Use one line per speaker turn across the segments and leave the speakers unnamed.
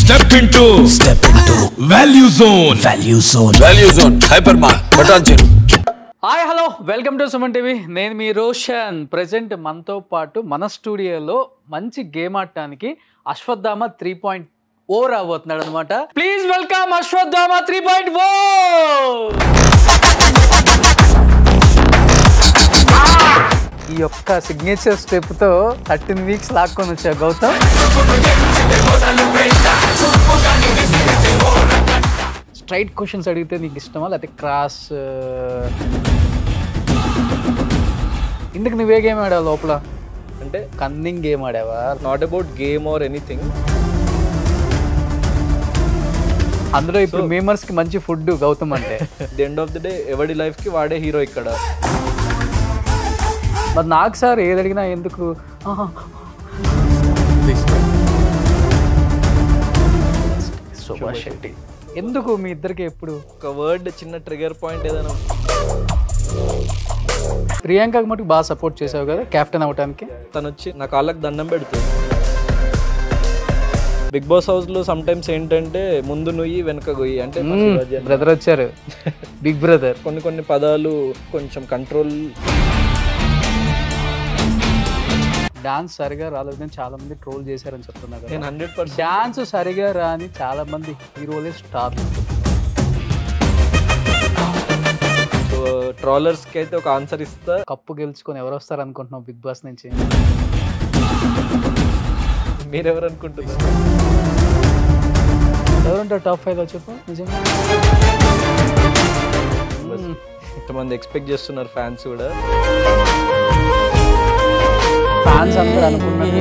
Step into
step into
value zone
value zone
value zone hyper మార్ బటాన్ చెరు
hi hello welcome to Suman TV నేను మీ Roshan present మనతో పాటు మన స్టూడియోలో మంచి గేమ్ ఆడటానికి అశ్వత్థామ త్రీ పాయింట్ ఓ రాబోతున్నాడు అనమాట please welcome Ashwatthama three point O ఈ యొక్క సిగ్నేచర్ స్టెప్తో థర్టీన్ వీక్స్ లాక్కొని వచ్చా గౌతమ్ స్ట్రైట్ క్వశ్చన్స్ అడిగితే నీకు ఇష్టమా లేకపోతే క్రాస్ ఇందుకు నువ్వే గేమ్ ఆడావు లోపల
అంటే
కన్నింగ్ గేమ్ ఆడావా
not about game or anything
అందులో ఇప్పుడు మేమర్స్ కి మంచి ఫుడ్ గౌతమ్ అంటే
the end of the day ఎవడి లైఫ్ కి వాడే హీరో ఇక్కడ
మరి నాకు సార్ ఏది అడిగినా ఎందుకు ఆహా. సుభాష్ శెట్టి ఎందుకు మీ ఇద్దరికి ఎప్పుడు
ఒక వర్డ్ చిన్న ట్రిగర్ పాయింట్ ఏదైనా
ప్రియాంకకి మటుకు బాగా సపోర్ట్ చేసావు కదా కెప్టెన్ అవడానికి
తను వచ్చి నా కాళ్ళకి దండం పెడుతుంది బిగ్ బాస్ హౌస్ లో సమ్ టైమ్స్ ఏంటంటే ముందు నుయ్యి వెనక గొయ్యి అంటే మా శివాజీ అన్న.
బ్రదర్ వచ్చారు బిగ్ బ్రదర్
కొన్ని కొన్ని పదాలు కొంచెం కంట్రోల్
డాన్స్ సరిగా రాలేదని చాలా మంది ట్రోల్ చేశారని చెప్తున్నారు
నేను
కదా
హండ్రెడ్ పర్సెంట్
డాన్స్ సరిగా రాని చాలా మంది హీరోలే స్టార్
ట్రాలర్స్ కి అయితే ఒక ఆన్సర్ ఇస్తా
కప్పు గెలుచుకొని ఎవరు వస్తారు అనుకుంటున్నావు బిగ్ బాస్ నుంచి
మీరెవరు అనుకుంటున్నారు
ఎవరుంటారు టాప్ ఫైవ్ లో చెప్పు నిజంగా మ్మ్.
ఇంతమంది ఎక్స్పెక్ట్ చేస్తున్నారు ఫ్యాన్స్ కూడా
ఫ్యాన్స్ అందరూ అనుకున్నట్టు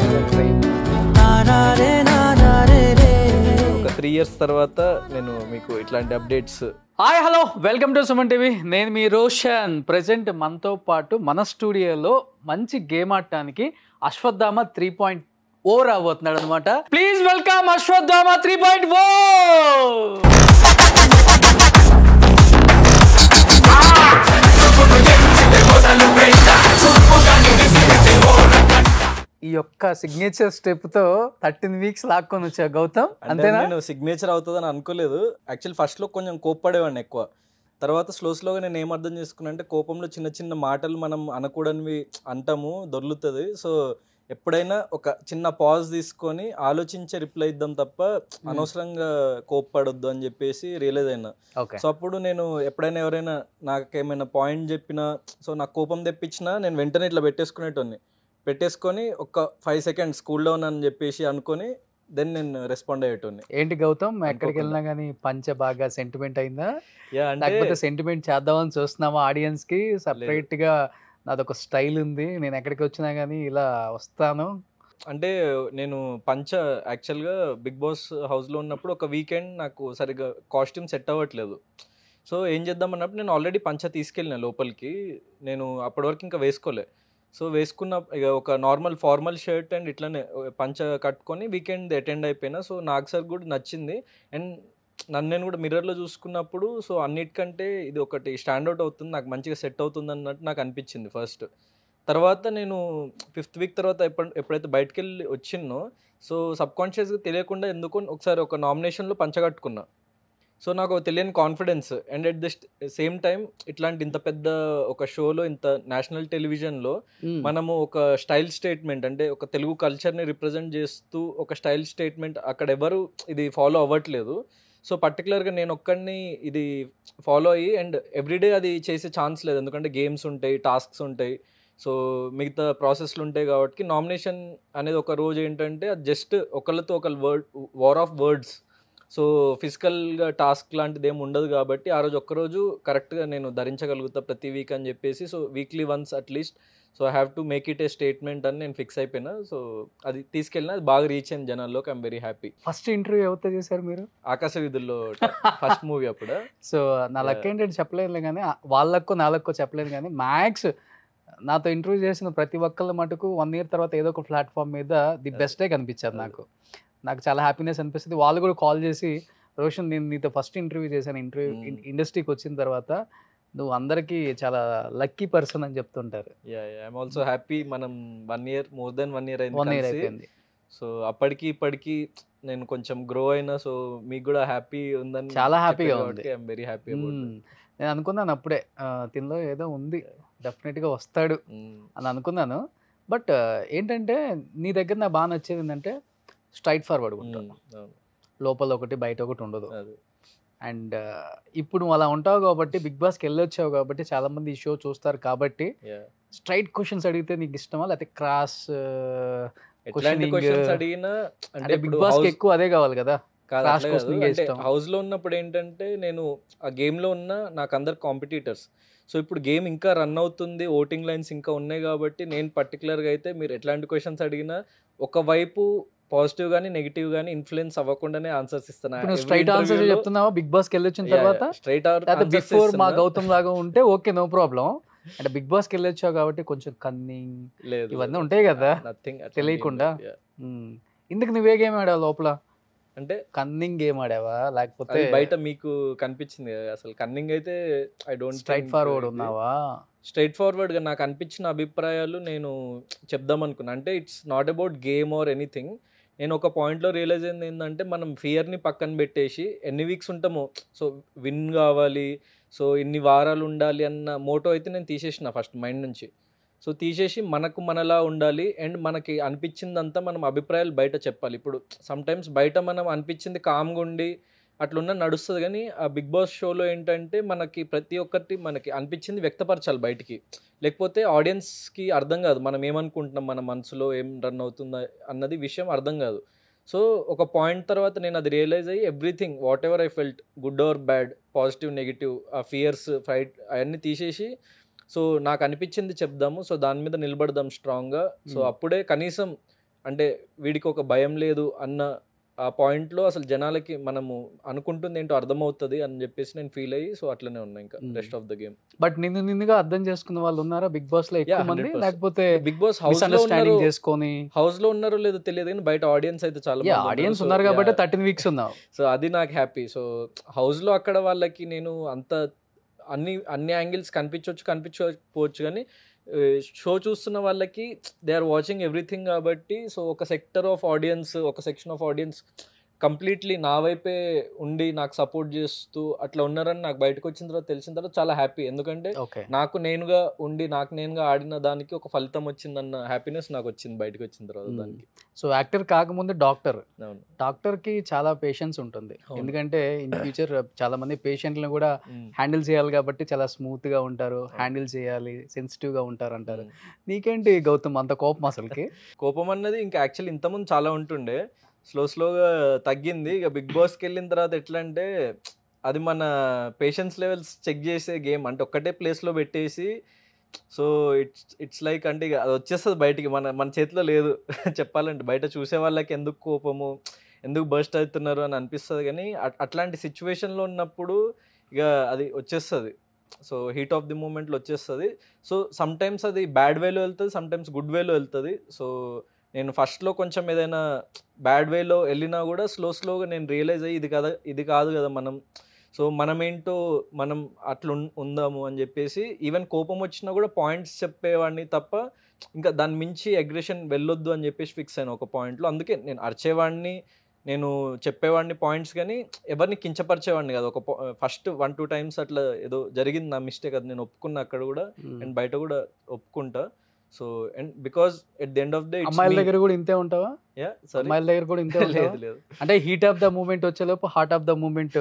ఒక త్రీ ఇయర్స్ తర్వాత నేను మీకు ఇట్లాంటి updates
hi hello welcome to Suman TV నేను మీ రోషన్ ప్రజెంట్ మనతో పాటు మన స్టూడియోలో మంచి గేమ్ ఆడటానికి అశ్వత్థామ త్రీ పాయింట్ ఓ రాబోతున్నాడు అనమాట please welcome Ashwatthama three point O ఈ యొక్క సిగ్నేచర్ స్టెప్ తో థర్టీన్ వీక్స్ లాక్కొని వచ్చా గౌతమ్
అంటే
అంతేనా
నేను సిగ్నేచర్ అవుతుందని అనుకోలేదు యాక్చువల్ ఫస్ట్లో కొంచెం కోప్పడేవాడిని ఎక్కువ తర్వాత స్లో స్లోగా నేను ఏం అర్థం చేసుకున్నా అంటే కోపంలో చిన్న చిన్న మాటలు మనం అనకూడనివి అంటాము దొర్లుతుంది సో ఎప్పుడైనా ఒక చిన్న పాజ్ తీసుకొని ఆలోచించే రిప్లై ఇద్దాం తప్ప అనవసరంగా కోప్పడొద్దు అని చెప్పేసి రియలైజ్ అయినా
ఓకే
సో అప్పుడు నేను ఎప్పుడైనా ఎవరైనా నాకు ఏమైనా పాయింట్ చెప్పినా సో నాకు కోపం తెప్పించినా నేను వెంటనే ఇట్లా పెట్టేసుకునేటోని పెట్టేసుకొని ఒక ఫైవ్ సెకండ్స్ కూల్ డౌన్ అని చెప్పేసి అనుకొని దెన్ నేను రెస్పాండ్ అయ్యేటోని
ఏంటి గౌతమ్ ఎక్కడికి
అనుకోకుండా.
వెళ్ళినా కానీ పంచ బాగా సెంటిమెంట్ అయిందా
యా అంటే
లేకపోతే సెంటిమెంట్ చేద్దామని చూస్తున్నామా ఆడియన్స్ కి సపరేట్ గా నాదొక స్టైల్ ఉంది నేను ఎక్కడికి వచ్చినా కానీ ఇలా వస్తాను
అంటే నేను పంచ యాక్చువల్గా బిగ్ బాస్ హౌస్లో ఉన్నప్పుడు ఒక వీకెండ్ నాకు సరిగ్గా కాస్ట్యూమ్ సెట్ అవ్వట్లేదు సో ఏం చేద్దాం అన్నప్పుడు నేను ఆల్రెడీ పంచ తీసుకెళ్ళిన లోపలికి నేను అప్పటి వరకు ఇంకా వేసుకోలే సో వేసుకున్న ఇక ఒక నార్మల్ ఫార్మల్ షర్ట్ అండ్ ఇట్లానే పంచ కట్టుకొని వీకెండ్ అటెండ్ అయిపోయినా సో నాకు సార్ కూడా నచ్చింది అండ్ నన్ను నేను కూడా మిర్రర్లో చూసుకున్నప్పుడు సో అన్నిటికంటే ఇది ఒకటి స్టాండౌట్ అవుతుంది నాకు మంచిగా సెట్ అవుతుంది అన్నట్టు నాకు అనిపించింది ఫస్ట్ తర్వాత నేను ఫిఫ్త్ వీక్ తర్వాత ఎప్పుడు ఎప్పుడైతే బయటకు వెళ్ళి వచ్చిన్నో సో సబ్ కాన్షియస్గా తెలియకుండా ఎందుకో ఒకసారి ఒక నామినేషన్లో పంచగట్టుకున్నా సో నాకు ఒక తెలియని confidence and at the same time ఇట్లాంటి ఇంత పెద్ద ఒక షోలో ఇంత నేషనల్ టెలివిజన్లో మనము ఒక స్టైల్ స్టేట్మెంట్ అంటే ఒక తెలుగు కల్చర్ని రిప్రజెంట్ చేస్తూ ఒక స్టైల్ స్టేట్మెంట్ అక్కడ ఎవరు ఇది ఫాలో అవ్వట్లేదు సో పర్టికులర్గా నేను ఒక్కడిని ఇది ఫాలో అయ్యి అండ్ ఎవ్రీడే అది చేసే ఛాన్స్ లేదు ఎందుకంటే గేమ్స్ ఉంటాయి టాస్క్స్ ఉంటాయి సో మిగతా ప్రాసెస్లు ఉంటాయి కాబట్టి నామినేషన్ అనేది ఒక రోజు ఏంటంటే అది జస్ట్ ఒకళ్ళతో ఒకళ్ళు word war of words so ఫిజికల్గా టాస్క్ లాంటిది ఏమి ఉండదు కాబట్టి ఆ రోజు ఒక్కరోజు కరెక్ట్గా నేను ధరించగలుగుతా ప్రతి వీక్ అని చెప్పేసి so weekly once at least so I have to make it a statement అని నేను ఫిక్స్ అయిపోయినా సో అది తీసుకెళ్ళిన అది బాగా రీచ్ అయింది జనాల్లోకి I'm very happy
first interview ఎవరితో చేశారు మీరు
ఆకాశ విధుల్లో ఫస్ట్ మూవీ అప్పుడు
సో నా లక్ ఏంటంటే చెప్పలేదు కానీ వాళ్ళక్కో నాలక్కో చెప్పలేదు కానీ మ్యాక్స్ నాతో ఇంటర్వ్యూ చేసిన ప్రతి ఒక్కళ్ళ మటుకు వన్ ఇయర్ తర్వాత ఏదో ఒక ప్లాట్ఫామ్ మీద ది బెస్టే కనిపించారు నాకు నాకు చాలా హ్యాపీనెస్ అనిపిస్తుంది వాళ్ళు కూడా కాల్ చేసి రోషన్ నేను నీతో ఫస్ట్ ఇంటర్వ్యూ చేశాను ఇంటర్వ్యూ
Hmm.
ఇండస్ట్రీకి వచ్చిన తర్వాత నువ్వు అందరికీ చాలా లక్కీ పర్సన్ అని చెప్తుంటారు
యా ఐఎమ్ ఆల్సో హ్యాపీ మనం one year more than one year
one
అయింది
ఇయర్
కలిసి.
అయిపోయింది
సో అప్పటికి ఇప్పటికి నేను కొంచెం గ్రో అయినా సో మీకు కూడా హ్యాపీ ఉందని
చాలా హ్యాపీగా ఉంది.
I'm very happy about
hmm. నేను అనుకున్నాను అప్పుడే ఆ, తినలో ఏదో ఉంది డెఫినెట్ గా వస్తాడు అని అనుకున్నాను బట్ ఏంటంటే నీ దగ్గర నాకు బాగా నచ్చేది ఏంటంటే స్ట్రైట్ ఫార్వర్డ్ ఉంటావు లోపల ఒకటి బయట ఒకటి ఉండదు అండ్ ఇప్పుడు నువ్వు అలా ఉంటావు కాబట్టి బిగ్ బాస్కి వెళ్ళొచ్చావు కాబట్టి చాలా మంది ఈ షో చూస్తారు కాబట్టి స్ట్రైట్ క్వశ్చన్స్ అడిగితే నీకు ఇష్టమా లేకపోతే క్రాస్
ఎట్లాంటి
Questioning,
క్వశ్చన్స్ అడిగినా అంటే
అంటే బిగ్
ఇప్పుడు
బాస్ కి
house-
ఎక్కువ అదే కావాలి కదా
కాదు,
Class
అట్లా
questioning
కాదు. అంటే
ఇష్టం.
హౌస్ లో ఉన్నప్పుడు ఏంటంటే నేను ఆ గేమ్ లో ఉన్న నాకు అందరు కాంపిటీటర్స్ సో ఇప్పుడు గేమ్ ఇంకా రన్ అవుతుంది ఓటింగ్ లైన్స్ ఇంకా ఉన్నాయి కాబట్టి నేను పర్టికులర్ గా అయితే మీరు ఎట్లాంటి క్వశ్చన్స్ అడిగినా ఒకవైపు పాజిటివ్ గానీ నెగిటివ్ గానీ ఇన్ఫ్లుయెన్స్ అవ్వకుండానే ఆన్సర్స్ ఇస్తాను
ఇప్పుడు నువ్వు స్ట్రైట్ ఆన్సర్ చెప్తున్నావా బిగ్ బాస్ కి వెళ్ళొచ్చిన తర్వాత
స్ట్రైట్
లేకపోతే బిఫోర్ మా గౌతమ్ లాగా ఉంటే ఓకే నో ప్రాబ్లం అంటే బిగ్ బాస్ కి వెళ్ళొచ్చావు కాబట్టి కొంచెం కన్నింగ్
లేదు
ఇవన్నీ ఉంటాయి కదా
నథింగ్
తెలియకుండా? ఇందుకు నువ్వే గేమ్ ఆడావు లోపల
అంటే
కన్నింగ్ గేమ్ ఆడావా లేకపోతే
అది బయట మీకు కనిపించింది కదా, అసలు కన్నింగ్ అయితే ఐ డోంట్
స్ట్రైట్ ఫార్వర్డ్ ఉన్నావా
స్ట్రైట్ ఫార్వర్డ్గా నాకు అనిపించిన అభిప్రాయాలు నేను చెప్దాం అనుకున్నా అంటే it's not about game or anything నేను ఒక పాయింట్లో రియలైజ్ అయింది ఏంటంటే మనం ఫియర్ని పక్కన పెట్టేసి ఎన్ని వీక్స్ ఉంటామో సో విన్ కావాలి సో ఇన్ని వారాలు ఉండాలి అన్న మోటో అయితే నేను తీసేసిన ఫస్ట్ మైండ్ నుంచి సో తీసేసి మనకు మనలా ఉండాలి అండ్ మనకి అనిపించిందంతా మనం అభిప్రాయాలు బయట చెప్పాలి ఇప్పుడు సమ్ టైమ్స్ బయట మనం అనిపించింది కామ్గా ఉండి అట్లున్న నడుస్తుంది కానీ ఆ బిగ్ బాస్ షోలో ఏంటంటే మనకి ప్రతి ఒక్కటి మనకి అనిపించింది వ్యక్తపరచాలి బయటికి లేకపోతే ఆడియన్స్కి అర్థం కాదు మనం ఏమనుకుంటున్నాం మన మనసులో ఏం రన్ అవుతుందా అన్నది విషయం అర్థం కాదు సో ఒక పాయింట్ తర్వాత నేను అది రియలైజ్ అయ్యి everything whatever I felt good or bad positive negative uh fears fright అవన్నీ తీసేసి సో నాకు అనిపించింది చెప్దాము సో దాని మీద నిలబడదాం స్ట్రాంగ్గా సో
Hmm.
అప్పుడే కనీసం అంటే వీడికి ఒక భయం లేదు అన్న ఆ పాయింట్లో అసలు జనాలకి మనము అనుకుంటుంది ఏంటో అర్థమవుతుంది అని చెప్పేసి నేను ఫీల్ అయ్యి సో అట్లనే ఉన్నా ఇంకా
Hmm.
Rest of the game
but నిన్ను నిన్నుగా అర్థం చేసుకున్న వాళ్ళు ఉన్నారా బిగ్ బాస్ లో ఎక్కువ
Yeah,
మంది
100%.
లేకపోతే
బిగ్ బాస్ హౌస్ లో ఉన్నారు
మిస్అండర్స్టాండింగ్ చేసుకొని
హౌస్ లో ఉన్నారో లేదో తెలియదు కానీ బయట ఆడియన్స్ అయితే చాలా
యా
మంది
ఆడియన్స్
So,
ఉన్నారు కాబట్టి
yeah.
థర్టీన్ వీక్స్ ఉన్నావు
సో అది నాకు హ్యాపీ సో హౌస్ లో అక్కడ వాళ్ళకి నేను అంత అన్ని అన్ని యాంగిల్స్ కనిపించవచ్చు కనిపించకపోవచ్చు కానీ షో చూస్తున్న వాళ్ళకి దే ఆర్ వాచింగ్ ఎవ్రీథింగ్ కాబట్టి సో ఒక సెక్టర్ ఆఫ్ ఆడియన్స్ ఒక సెక్షన్ ఆఫ్ ఆడియన్స్ కంప్లీట్లీ నా వైపే ఉండి నాకు సపోర్ట్ చేస్తూ అట్లా ఉన్నారని నాకు బయటకు వచ్చిన తర్వాత తెలిసిన తర్వాత చాలా హ్యాపీ ఎందుకంటే
ఓకే
నాకు నేనుగా ఉండి నాకు నేనుగా ఆడిన దానికి ఒక ఫలితం వచ్చిందన్న హ్యాపీనెస్ నాకు వచ్చింది బయటకు వచ్చిన తర్వాత
Hmm.
దానికి
సో యాక్టర్ కాకముందు డాక్టర్
అవును
డాక్టర్ కి చాలా పేషెన్స్ ఉంటుంది
అవును.
ఎందుకంటే ఇన్ ఫ్యూచర్ చాలా మంది పేషెంట్లను కూడా
Hmm.
హ్యాండిల్ చేయాలి కాబట్టి చాలా స్మూత్ గా ఉంటారు
అవును.
హ్యాండిల్ చేయాలి సెన్సిటివ్ గా ఉంటారు అంటారు
Hmm.
నీకేంటి గౌతమ్ అంత కోపం అసలుకి
కోపం అన్నది ఇంకా యాక్చువల్లీ ఇంతకుముందు చాలా ఉంటుండే స్లో స్లోగా తగ్గింది ఇక బిగ్ బాస్కి వెళ్ళిన తర్వాత ఎట్లా అంటే అది మన పేషెన్స్ లెవెల్స్ చెక్ చేసే గేమ్ అంటే ఒక్కటే ప్లేస్లో పెట్టేసి సో ఇట్స్ ఇట్స్ లైక్ అంటే ఇక అది వచ్చేస్తుంది బయటికి మన మన చేతిలో లేదు చెప్పాలంటే బయట చూసే వాళ్ళకి ఎందుకు కోపము ఎందుకు బర్స్ట్ అవుతున్నారు అని అనిపిస్తుంది కానీ అట్- అట్లాంటి సిచ్యువేషన్లో ఉన్నప్పుడు ఇక అది వచ్చేస్తుంది సో హీట్ ఆఫ్ ది మూమెంట్లో వచ్చేస్తుంది సో సమ్ టైమ్స్ అది బ్యాడ్ వేలో వెళ్తుంది సమ్ టైమ్స్ గుడ్ వేలో వెళ్తుంది సో నేను ఫస్ట్లో కొంచెం ఏదైనా బ్యాడ్ వేలో వెళ్ళినా కూడా స్లో స్లోగా నేను రియలైజ్ అయ్యి ఇది కదా ఇది కాదు కదా మనం సో మనం ఏంటో మనం అట్లా ఉన్- ఉందాము అని చెప్పేసి ఈవెన్ కోపం వచ్చినా కూడా పాయింట్స్ చెప్పేవాడిని తప్ప ఇంకా దాని మించి అగ్రెషన్ వెళ్ళొద్దు అని చెప్పేసి ఫిక్స్ అయిన ఒక పాయింట్లో అందుకే నేను అరిచేవాడిని నేను చెప్పేవాడిని పాయింట్స్ కానీ ఎవరిని కించపరిచేవాడిని కదా ఒక ఫస్ట్ వన్ టూ టైమ్స్ అట్లా ఏదో జరిగింది నా మిస్టేక్ అది నేను ఒప్పుకున్నా అక్కడ కూడా అండ్ బయట కూడా ఒప్పుకుంటా so and because at the end of day
అమ్మాయిల దగ్గర కూడా ఇంతే ఉంటావా అమ్మాయిల దగ్గర కూడా ఇంతే
లేదు
ఉంటావా
లేదు
అంటే హీట్ ఆఫ్ ద మూమెంట్ వచ్చేలోపు హార్ట్ ఆఫ్ ద మూమెంట్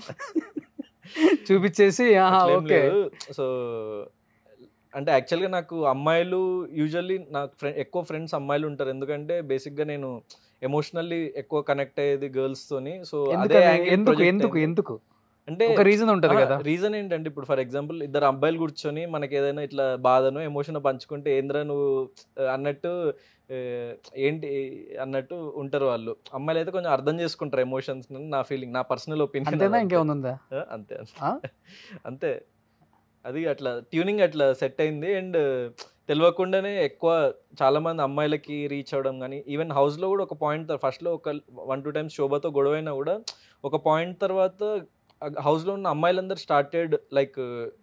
చూపించేసి
అట్లేం
ఓకే
లేదు సో అంటే యాక్చువల్గా నాకు అమ్మాయిలు యూజువల్లీ నాకు ఫ్రెండ్ ఎక్కువ ఫ్రెండ్స్ అమ్మాయిలు ఉంటారు ఎందుకంటే బేసిక్గా నేను ఎమోషనల్లీ ఎక్కువ కనెక్ట్ అయ్యేది గర్ల్స్ తోని సో అదే angle
ఎందుకు
project
ఎందుకు
అయింది.
ఎందుకు
అంటే
ఒక రీజన్ ఉంటది కదా
రీజన్ ఏంటంటే ఇప్పుడు ఫర్ ఎగ్జాంపుల్ ఇద్దరు అబ్బాయిలు కూర్చొని మనకి ఏదైనా ఇట్లా బాధను ఎమోషన్ పంచుకుంటే ఏంద్రా నువ్వు ఆ, అన్నట్టు ఆ, ఏంటి అన్నట్టు ఉంటారు వాళ్ళు అమ్మాయిలు అయితే కొంచెం అర్థం చేసుకుంటారు ఎమోషన్స్ నా ఫీలింగ్ నా పర్సనల్ ఒపీనియన్
అంతేనా ఇంకేమైనా ఉందా
అంతే
ఆ?
అంతే అది అట్లా ట్యూనింగ్ అట్లా సెట్ అయింది అండ్ తెలియకుండానే ఎక్కువ చాలా మంది అమ్మాయిలకి రీచ్ అవ్వడం కానీ ఈవెన్ హౌస్లో కూడా ఒక పాయింట్ ఫస్ట్లో ఒక వన్ టూ టైమ్స్ శోభతో గొడవ అయినా కూడా ఒక పాయింట్ తర్వాత హౌస్లో ఉన్న అమ్మాయిలందరూ started like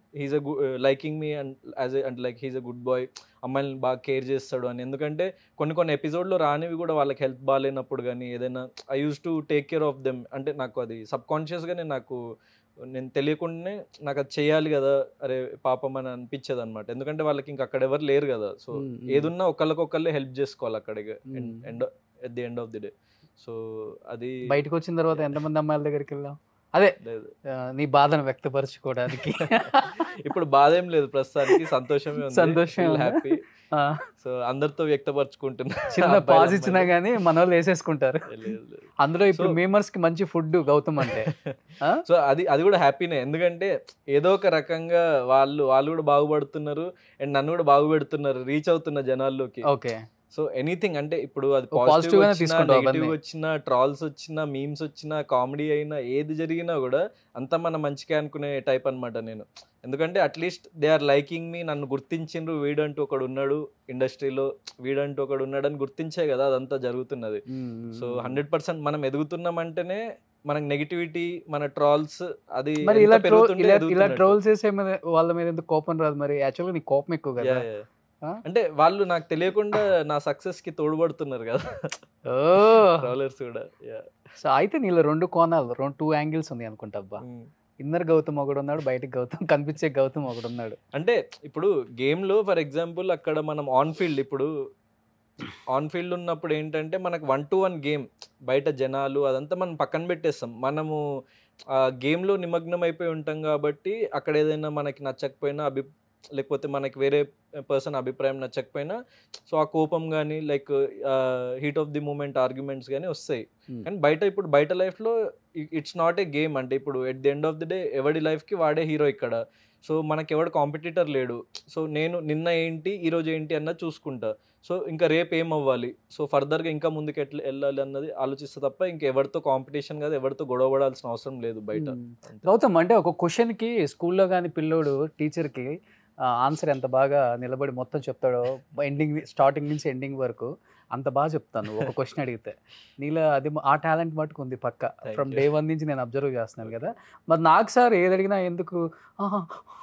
he's a liking me and as and like he's a good boy అమ్మాయిని బాగా కేర్ చేస్తాడు అని ఎందుకంటే కొన్ని కొన్ని ఎపిసోడ్లో రానివి కూడా వాళ్ళకి హెల్త్ బాగాలేనప్పుడు కానీ ఏదైనా I use to take care of them అంటే నాకు అది సబ్ కాన్షియస్గానే నాకు నేను తెలియకుండానే నాకు అది చేయాలి కదా అరే పాపం అని అనిపించేది అనమాట ఎందుకంటే వాళ్ళకి ఇంకా అక్కడ ఎవరు లేరు కదా సో
Mm, mm.
ఏదున్నా ఒకళ్ళకొకళ్ళే హెల్ప్ చేసుకోవాలి అక్కడికి
Mm.
End at the end of the day so అది
బయటకు వచ్చిన తర్వాత ఎంతమంది అమ్మాయిల దగ్గరికి వెళ్ళాం అదే
లేదు
ఆ, నీ బాధను వ్యక్తపరచుకోవడానికి
ఇప్పుడు బాధ ఏం లేదు ప్రస్తుతానికి సంతోషమే ఉంది
సంతోషమే ఉందా?
హ్యాపీ
ఆ,
సో అందరితో వ్యక్తపరుచుకుంటున్నా
చిన్న
అబ్బాయిలు,
పాజ్ ఇచ్చినా
అమ్మాయిలు.
గానీ మన వాళ్ళు వేసేసుకుంటారు
లేదు, లేదు.
అందులో ఇప్పుడు
So-
మేమర్స్ కి మంచి ఫుడ్ గౌతమ్ అంటే ఆ?
సో అది అది కూడా హ్యాపీనే ఎందుకంటే ఏదో ఒక రకంగా వాళ్ళు వాళ్ళు కూడా బాగుపడుతున్నారు అండ్ నన్ను కూడా బాగుపెడుతున్నారు రీచ్ అవుతున్న జనాల్లోకి
ఓకే
సో ఎనీథింగ్ అంటే ఇప్పుడు అది
ఓ, positive
పాజిటివ్
గానే
వచ్చినా
తీసుకుంటావు
నెగిటివ్
అవన్నీ.
వచ్చినా ట్రాల్స్ వచ్చినా మీమ్స్ వచ్చినా కామెడీ అయినా ఏది జరిగినా కూడా అంతా మన మంచిగా అనుకునే టైప్ అన్నమాట నేను ఎందుకంటే at least they are liking me నన్ను గుర్తించిండ్రు వీడంటూ ఒకడు ఉన్నాడు ఇండస్ట్రీలో వీడంటూ ఒకడు ఉన్నాడని గుర్తించే కదా అదంతా జరుగుతున్నది సో హండ్రెడ్ పర్సెంట్ మనం ఎదుగుతున్నామంటేనే మనకు నెగిటివిటీ మన ట్రాల్స్ అది
మరి
ఎంత
ఇలా ట్రో
పెరుగుతుంటే
ఇలా ఇలా
ఎదుగుతున్నట్టు.
ట్రోల్స్ చేసే మీద వాళ్ళ మీద ఎందుకు కోపం రాదు మరి యాక్చువల్గా నీ కోపం ఎక్కువ కదా
Yeah, yeah.
ఆ?
అంటే వాళ్ళు నాకు తెలియకుండా నా సక్సెస్ కి తోడ్పడుతున్నారు కదా
ఓ
ట్రాలర్స్ కూడా Yeah.
సో అయితే నీలో రెండు కోణాలు రెండు టూ యాంగిల్స్ ఉన్నాయి అనుకుంటా అబ్బా
Mm.
ఇన్నర్ గౌతమ్ ఒకడు ఉన్నాడు బయటకి గౌతమ్ కనిపించే గౌతమ్ ఒకడు ఉన్నాడు
అంటే ఇప్పుడు game లో ఫర్ ఎగ్జాంపుల్ అక్కడ మనం ఆన్ ఫీల్డ్ ఇప్పుడు ఆన్ ఫీల్డ్ ఉన్నప్పుడు ఏంటంటే మనకు వన్ టు వన్ గేమ్ బయట జనాలు అదంతా మనం పక్కన పెట్టేస్తాం మనము ఆ గేమ్లో నిమగ్నం అయిపోయి ఉంటాం కాబట్టి అక్కడ ఏదైనా మనకి నచ్చకపోయినా అభి లేకపోతే మనకి వేరే పర్సన్ అభిప్రాయం నచ్చకపోయినా సో ఆ కోపం కానీ like heat of the moment arguments కానీ వస్తాయి
Hmm.
కానీ బయట ఇప్పుడు బయట లైఫ్లో ఇట్స్ నాట్ ఏ గేమ్ అంటే ఇప్పుడు at the end of the day ఎవడి లైఫ్కి వాడే హీరో ఇక్కడ సో మనకి ఎవడు కాంపిటీటర్ లేడు సో నేను నిన్న ఏంటి ఈరోజు ఏంటి అన్నది చూసుకుంటా సో ఇంకా రేపు ఏం అవ్వాలి సో ఫర్దర్గా ఇంకా ముందుకు ఎట్లా వెళ్ళాలి అన్నది ఆలోచిస్తే తప్ప ఇంకా ఎవరితో కాంపిటీషన్ కాదు ఎవరితో గొడవ పడాల్సిన అవసరం లేదు బయట
మ్మ్. గౌతమ్ అంటే ఒక క్వశ్చన్ కి స్కూల్లో కానీ పిల్లోడు టీచర్ కి ఆన్సర్ ఎంత బాగా నిలబడి మొత్తం చెప్తాడో ఎండింగ్ స్టార్టింగ్ నుంచి ఎండింగ్ వరకు అంత బాగా చెప్తాను ఒక క్వశ్చన్ అడిగితే నీలో అది ఆ టాలెంట్ మటుకు ఉంది పక్క
Thank
from
you.
Day one నుంచి నేను అబ్జర్వ్ చేస్తున్నాను కదా మరి నాకు సార్ ఏది అడిగినా ఎందుకు ఆహా,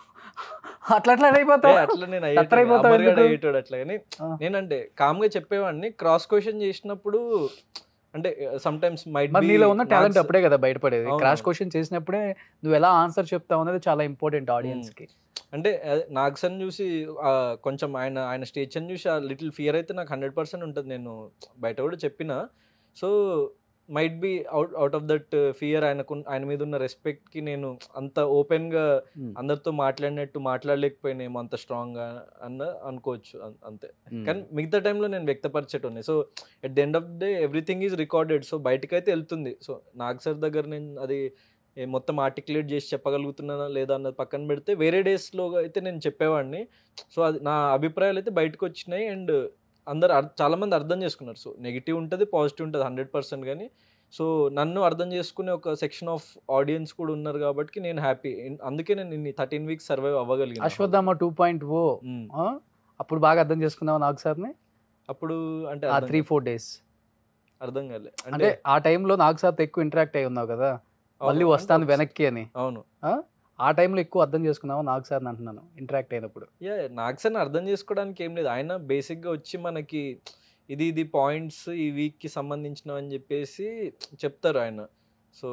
అట్లా అట్లా
ఏ,
అయిపోతావు
అట్లా నేను
తత్తర అయిపోతావు ఎందుకు?
అయ్యేటాడు అట్లా కానీ
ఆ.
నేనంటే కామ్గా చెప్పేవాడిని క్రాస్ క్వశ్చన్ చేసినప్పుడు అంటే సమ్ టైమ్స్ మైట్
మరి నీలో ఉన్న టాలెంట్ అప్పుడే కదా బయటపడేది
అవును.
క్రాష్ క్వశ్చన్ చేసినప్పుడే నువ్వు ఎలా ఆన్సర్ చెప్తావు అనేది చాలా ఇంపార్టెంట్ ఆడియన్స్ కి
అంటే నాగ్సన్ చూసి ఆ, కొంచెం ఆయన ఆయన స్టేషన్ చూసి ఆ లిటిల్ ఫియర్ అయితే నాకు హండ్రెడ్ పర్సెంట్ ఉంటుంది నేను బయట కూడా చెప్పిన so might be out out of that fear ఆయనకు ఆయన మీద ఉన్న రెస్పెక్ట్కి నేను అంత ఓపెన్గా అందరితో మాట్లాడినట్టు మాట్లాడలేకపోయినేమో అంత స్ట్రాంగ్గా అన్న అనుకోవచ్చు అం- అంతే కానీ మిగతా టైంలో నేను వ్యక్తపరిచేటోని so at the end of day everything is recorded so బయటకైతే వెళ్తుంది సో నాగ్ సార్ దగ్గర నేను అది ఏ మొత్తం ఆర్టికులేట్ చేసి చెప్పగలుగుతున్నానా లేదా అన్నది పక్కన పెడితే వేరే డేస్లో అయితే నేను చెప్పేవాడిని సో అది నా అభిప్రాయాలు అయితే బయటకు వచ్చినాయి అండ్ అందరు అర్- చాలా మంది అర్థం చేసుకున్నారు సో నెగిటివ్ ఉంటుంది పాజిటివ్ ఉంటుంది హండ్రెడ్ పర్సెంట్ కానీ సో నన్ను అర్థం చేసుకునే ఒక సెక్షన్ ఆఫ్ ఆడియన్స్ కూడా ఉన్నారు కాబట్టి నేను హ్యాపీ అందుకే నేను ఇన్ని థర్టీన్ వీక్స్ సర్వైవ్ అవ్వగలిగాను
Ashwatthama two point O
um.
అప్పుడు బాగా అర్థం చేసుకున్నావు నాకు సార్ని
అప్పుడు అంటే
ఆ
అర్థం
త్రీ
కాలే.
ఫోర్ డేస్
అర్థం కాలే
అంటే ఆ టైంలో నాకు సార్తో ఎక్కువ ఇంటరాక్ట్ అయి ఉన్నావు కదా
అవును,
మళ్ళీ
అంటే
వస్తాను
ఒకసారి-
వెనక్కి అని
అవును
ఆ టైంలో ఎక్కువ అర్థం చేసుకున్నావు నాకు సార్ అంటున్నాను ఇంటరాక్ట్ అయినప్పుడు
యా నాక్సన్ అర్థం చేసుకోవడానికి ఏం లేదు ఆయన బేసిక్గా వచ్చి మనకి ఇది ఇది పాయింట్స్ ఈ వీక్కి సంబంధించినవి అని చెప్పేసి చెప్తారు ఆయన సో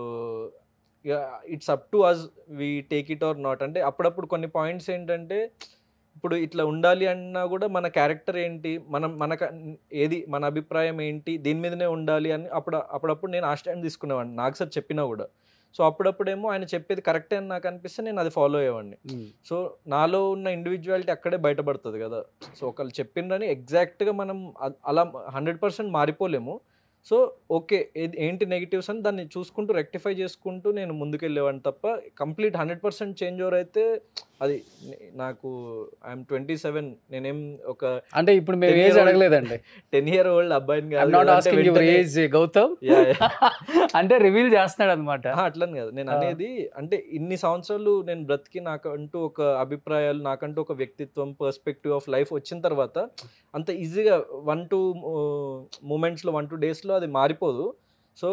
ఇక it's up to us we take it or not అంటే అప్పుడప్పుడు కొన్ని పాయింట్స్ ఏంటంటే ఇప్పుడు ఇట్లా ఉండాలి అన్నా కూడా మన క్యారెక్టర్ ఏంటి మనం మనకు ఏది మన అభిప్రాయం ఏంటి దీని మీదనే ఉండాలి అని అప్పుడు అప్పుడప్పుడు నేను ఆ స్టాండ్ తీసుకునేవాడిని నాకు సార్ చెప్పినా కూడా సో అప్పుడప్పుడేమో ఆయన చెప్పేది కరెక్టే అని నాకు అనిపిస్తే నేను అది ఫాలో అయ్యేవాడిని సో నాలో ఉన్న ఇండివిజువాలిటీ అక్కడే బయటపడుతుంది కదా సో ఒకళ్ళు చెప్పిండ్రని ఎగ్జాక్ట్గా మనం అ- అలా హండ్రెడ్ పర్సెంట్ మారిపోలేము సో ఓకే ఏది- ఏంటి నెగిటివ్స్ అని దాన్ని చూసుకుంటూ రెక్టిఫై చేసుకుంటూ నేను ముందుకెళ్ళేవాడిని తప్ప complete hundred percent change over అయితే అది నే- నాకు ఐఎమ్ ట్వంటీ సెవెన్ నేనేం ఒక
అంటే ఇప్పుడు మేము
Ten
ఏజ్
year old-
అడగలేదండి
టెన్ ఇయర్ ఓల్డ్ అబ్బాయిని
ఐఎమ్
కాదు
నాట్
కదా, అంటే
ఆస్కింగ్ యువర్
వెంటనే-
ఏజ్ గౌతమ్
Yeah, yeah.
అంటే రివీల్ చేస్తున్నాడు అనమాట
ఆహా, అట్లని కాదు నేను
ఆ.
అనేది అంటే ఇన్ని సంవత్సరాలు నేను బ్రతికి నాకంటూ ఒక అభిప్రాయాలు నాకంటూ ఒక వ్యక్తిత్వం పర్స్పెక్టివ్ ఆఫ్ లైఫ్ వచ్చిన తర్వాత అంత ఈజీగా వన్ టూ మూమెంట్స్లో వన్ టూ డేస్లో అది మారిపోదు సో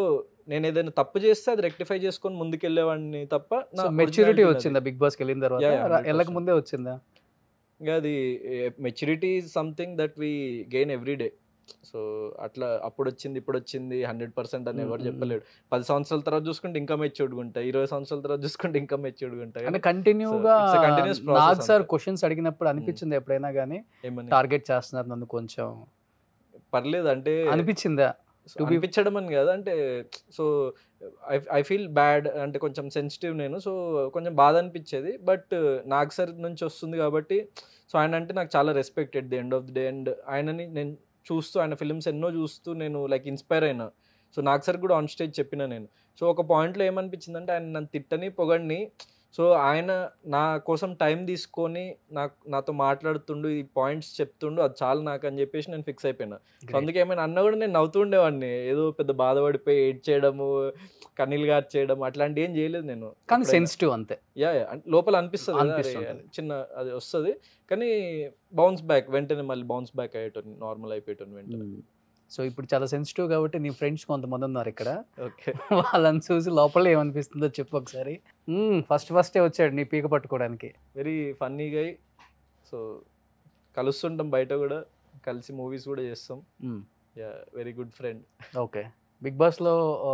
నేను ఏదైనా తప్పు చేస్తే అది రెక్టిఫై చేసుకొని ముందుకెళ్ళేవాడిని తప్ప నా
సో మెచ్యూరిటీ
originality నాది.
వచ్చిందా బిగ్ బాస్కి వెళ్ళిన తర్వాత
Yeah, yeah,
రా-
100%.
వెళ్ళక ముందే వచ్చిందా
ఇంకా అది maturity is something that we gain every day so అట్లా అప్పుడు వచ్చింది ఇప్పుడు వచ్చింది హండ్రెడ్ పర్సెంట్ అని ఎవరు
Mm, mm,
చెప్పలేడు పది సంవత్సరాల తర్వాత చూసుకుంటే ఇంకా మెచ్యూర్డ్గా ఉంటాయి ఇరవై సంవత్సరాల తర్వాత చూసుకుంటే ఇంకా మెచ్యూర్డ్గా ఉంటాయి
అంటే
కానీ
కంటిన్యూగా
it's a continuous process
Nag sir
అంతే.
క్వశ్చన్స్ అడిగినప్పుడు అనిపించింది ఎప్పుడైనా కానీ
ఏమని
టార్గెట్ చేస్తున్నారు నన్ను కొంచెం
పర్లేదు అంటే
అనిపించిందా
సో
to be-
అనిపించడం అని కాదు అంటే so I I feel bad అంటే కొంచెం సెన్సిటివ్ నేను సో కొంచెం బాధ అనిపించేది బట్ నాకు సార్ నుంచి వస్తుంది కాబట్టి సో ఆయన అంటే నాకు చాలా respect at the end of the day and ఆయనని నేను చూస్తూ ఆయన ఫిల్మ్స్ ఎన్నో చూస్తూ నేను లైక్ ఇన్స్పైర్ అయినా సో నాకు సార్ కూడా ఆన్ స్టేజ్ చెప్పిన నేను సో ఒక పాయింట్లో ఏమనిపించిందంటే ఆయన నన్ను తిట్టని పొగడిని సో ఆయన నా కోసం టైం తీసుకొని నాకు నాతో మాట్లాడుతుండు ఈ పాయింట్స్ చెప్తుండు అది చాలు నాకు అని చెప్పేసి నేను ఫిక్స్ అయిపోయినా సో అందుకే ఏమైనా అన్న కూడా నేను నవ్వుతూ ఉండేవాడిని ఏదో పెద్ద బాధపడిపోయి ఏడ్ చేయడము కన్నీళ్ళు గారు చేయడం అట్లాంటి ఏం చేయలేదు నేను
కానీ
ఎప్పుడైనా.
సెన్సిటివ్ అంతే
యా యా అంటే లోపల అనిపిస్తుంది కదా, అరే,
అనిపిస్తుంటది.
చిన్న అది వస్తుంది కానీ బౌన్స్ బ్యాక్ వెంటనే మళ్ళీ బౌన్స్ బ్యాక్ అయ్యేటోని నార్మల్ అయిపోయేటోని వెంటనే
సో ఇప్పుడు చాలా సెన్సిటివ్ కాబట్టి నీ ఫ్రెండ్స్ కొంతమంది ఉన్నారు ఇక్కడ
ఓకే
వాళ్ళని చూసి లోపల ఏమనిపిస్తుందో చెప్పు ఒకసారి ఫస్ట్ ఫస్టే వచ్చాడు నీ పీక పట్టుకోవడానికి
వెరీ ఫన్నీగా సో కలుస్తుంటాం బయట కూడా కలిసి మూవీస్ కూడా చేస్తాం yeah very good friend
okay బిగ్ బాస్లో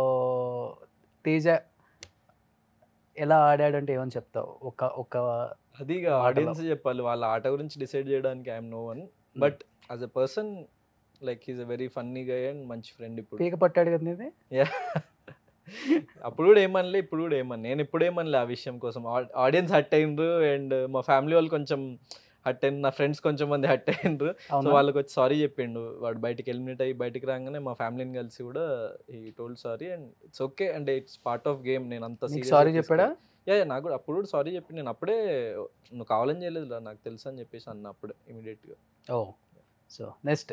తేజ ఎలా ఆడాడంటే ఏమని చెప్తావు ఒక ఒక
అది ఇక
మాటలో.
ఆడియన్స్ చెప్పాలి వాళ్ళ ఆట గురించి డిసైడ్ చేయడానికి I'm no one but as a person like is a very funny guy and మంచి ఫ్రెండ్ ఇప్పుడు
పీక పట్టాడు కదా నీది
Yeah. అప్పుడు కూడా ఏమనలే ఇప్పుడు కూడా ఏమని నేను ఇప్పుడు ఏమనలే ఆ విషయం కోసం ఆడియన్స్ హట్ అయినరు అండ్ మా ఫ్యామిలీ వాళ్ళు కొంచెం హట్ అయిన నా ఫ్రెండ్స్ కొంచెం మంది హట్ అయినరు సో
అవునా
వాళ్ళకి వచ్చి సారీ చెప్పిండు వాడు బయటికి ఎలిమినేట్ అయ్యి బయటికి రాగానే మా ఫ్యామిలీని కలిసి కూడా he told sorry and it's okay and it's part of game నేను అంత
నీకు సారీ చెప్పాడా
యా నాకు కూడా అప్పుడు కూడా సారీ చెప్పి నేను అప్పుడే నువ్వు కావాలని చేయలేదు నాకు తెలుసు అని చెప్పేసి అన్న అప్పుడే ఇమీడియట్గా
ఓ సో నెక్స్ట్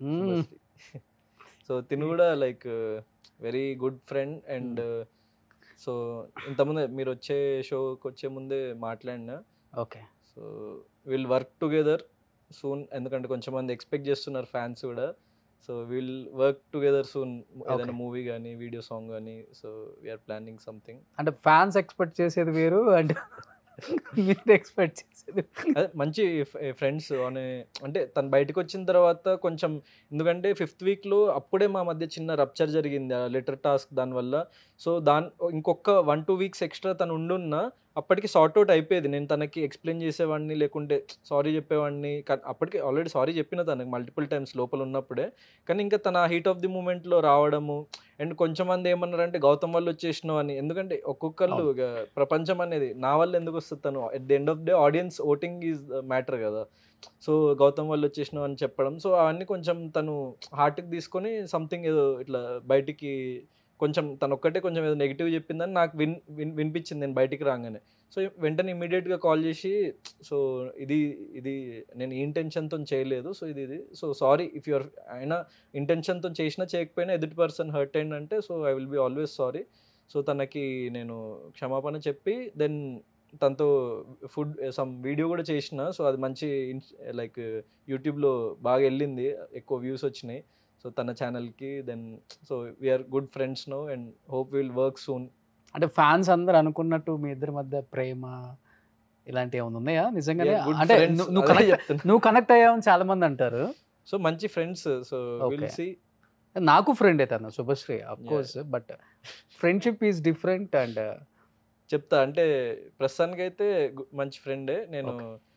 సో తిను కూడా like very good friend and so ఇంతకుముందే మీరు వచ్చే షోకి వచ్చే ముందే మాట్లాడినా
okay
so will work together soon ఎందుకంటే కొంచెం మంది ఎక్స్పెక్ట్ చేస్తున్నారు ఫ్యాన్స్ కూడా so will work together soon ఏదైనా మూవీ కానీ వీడియో సాంగ్ కానీ సో వీఆర్ ప్లానింగ్ సంథింగ్
అంటే ఫ్యాన్స్ ఎక్స్పెక్ట్ చేసేది వేరు అంటే మీరు ఎక్స్పెక్ట్ చేసేది
అదే మంచి ఫ్రెండ్స్ అనే అంటే తను బయటకు వచ్చిన తర్వాత కొంచెం ఎందుకంటే ఫిఫ్త్ వీక్లో అప్పుడే మా మధ్య చిన్న రప్చర్ జరిగింది ఆ లెటర్ టాస్క్ దానివల్ల సో దాని ఇంకొక వన్ టూ వీక్స్ ఎక్స్ట్రా తను ఉండున్నా అప్పటికి సార్ట్ అవుట్ అయిపోయేది నేను తనకి ఎక్స్ప్లెయిన్ చేసేవాడిని లేకుంటే సారీ చెప్పేవాడిని కా- అప్పటికి ఆల్రెడీ సారీ చెప్పిన తనకి మల్టిపుల్ టైమ్స్ లోపల ఉన్నప్పుడే కానీ ఇంకా తన హీట్ ఆఫ్ ది మూమెంట్లో రావడము అండ్ కొంచెం మంది ఏమన్నారంటే గౌతమ్ వాళ్ళు వచ్చేసినావు అని ఎందుకంటే ఒక్కొక్కళ్ళు
అవును.
ఇక ప్రపంచం అనేది నా వల్ల ఎందుకు వస్తుంది తను at the end of day audience voting is matter కదా సో గౌతమ్ వాళ్ళు వచ్చేసినావు అని చెప్పడం సో అవన్నీ కొంచెం తను హార్ట్కి తీసుకొని సంథింగ్ ఏదో ఇట్లా బయటికి కొంచెం తను ఒక్కటే కొంచెం ఏదో నెగిటివ్ చెప్పిందని నాకు విన్ విన్ వినిపించింది నేను బయటికి రాగానే సో వెంటనే ఇమీడియట్గా కాల్ చేసి సో ఇది ఇది నేను ఈ ఇంటెన్షన్తో చేయలేదు సో ఇది ఇది సో సారీ ఇఫ్ యువర్ అయినా ఇంటెన్షన్తో చేసినా చేయకపోయినా ఎదుటి పర్సన్ హర్ట్ అయిందంటే so I will be always sorry so తనకి నేను క్షమాపణ చెప్పి దెన్ తనతో ఫుడ్ సమ్ వీడియో కూడా చేసిన సో అది మంచి లైక్ యూట్యూబ్లో బాగా వెళ్ళింది ఎక్కువ వ్యూస్ వచ్చినాయి సో తన ఛానల్కి then so we're good friends no and hope will work soon
అంటే ఫ్యాన్స్ అందరు అనుకున్నట్టు మీ ఇద్దరి మధ్య ప్రేమ ఇలాంటివి ఏమైనా ఉన్నాయా నిజంగానే
గుడ్
అంటే
ఫ్రెండ్స్
నువ్వు- నువ్వు కనెక్ట్ నువ్వు కనెక్ట్ అయ్యావని చాలా మంది అంటారు
సో మంచి friends so will
Okay.
See
నాకు ఫ్రెండ్ తను Subhashree of
Yeah.
Course but friendship is different and
చెప్తా అంటే ప్రస్తుతానికి అయితే గు- మంచి ఫ్రెండే నేను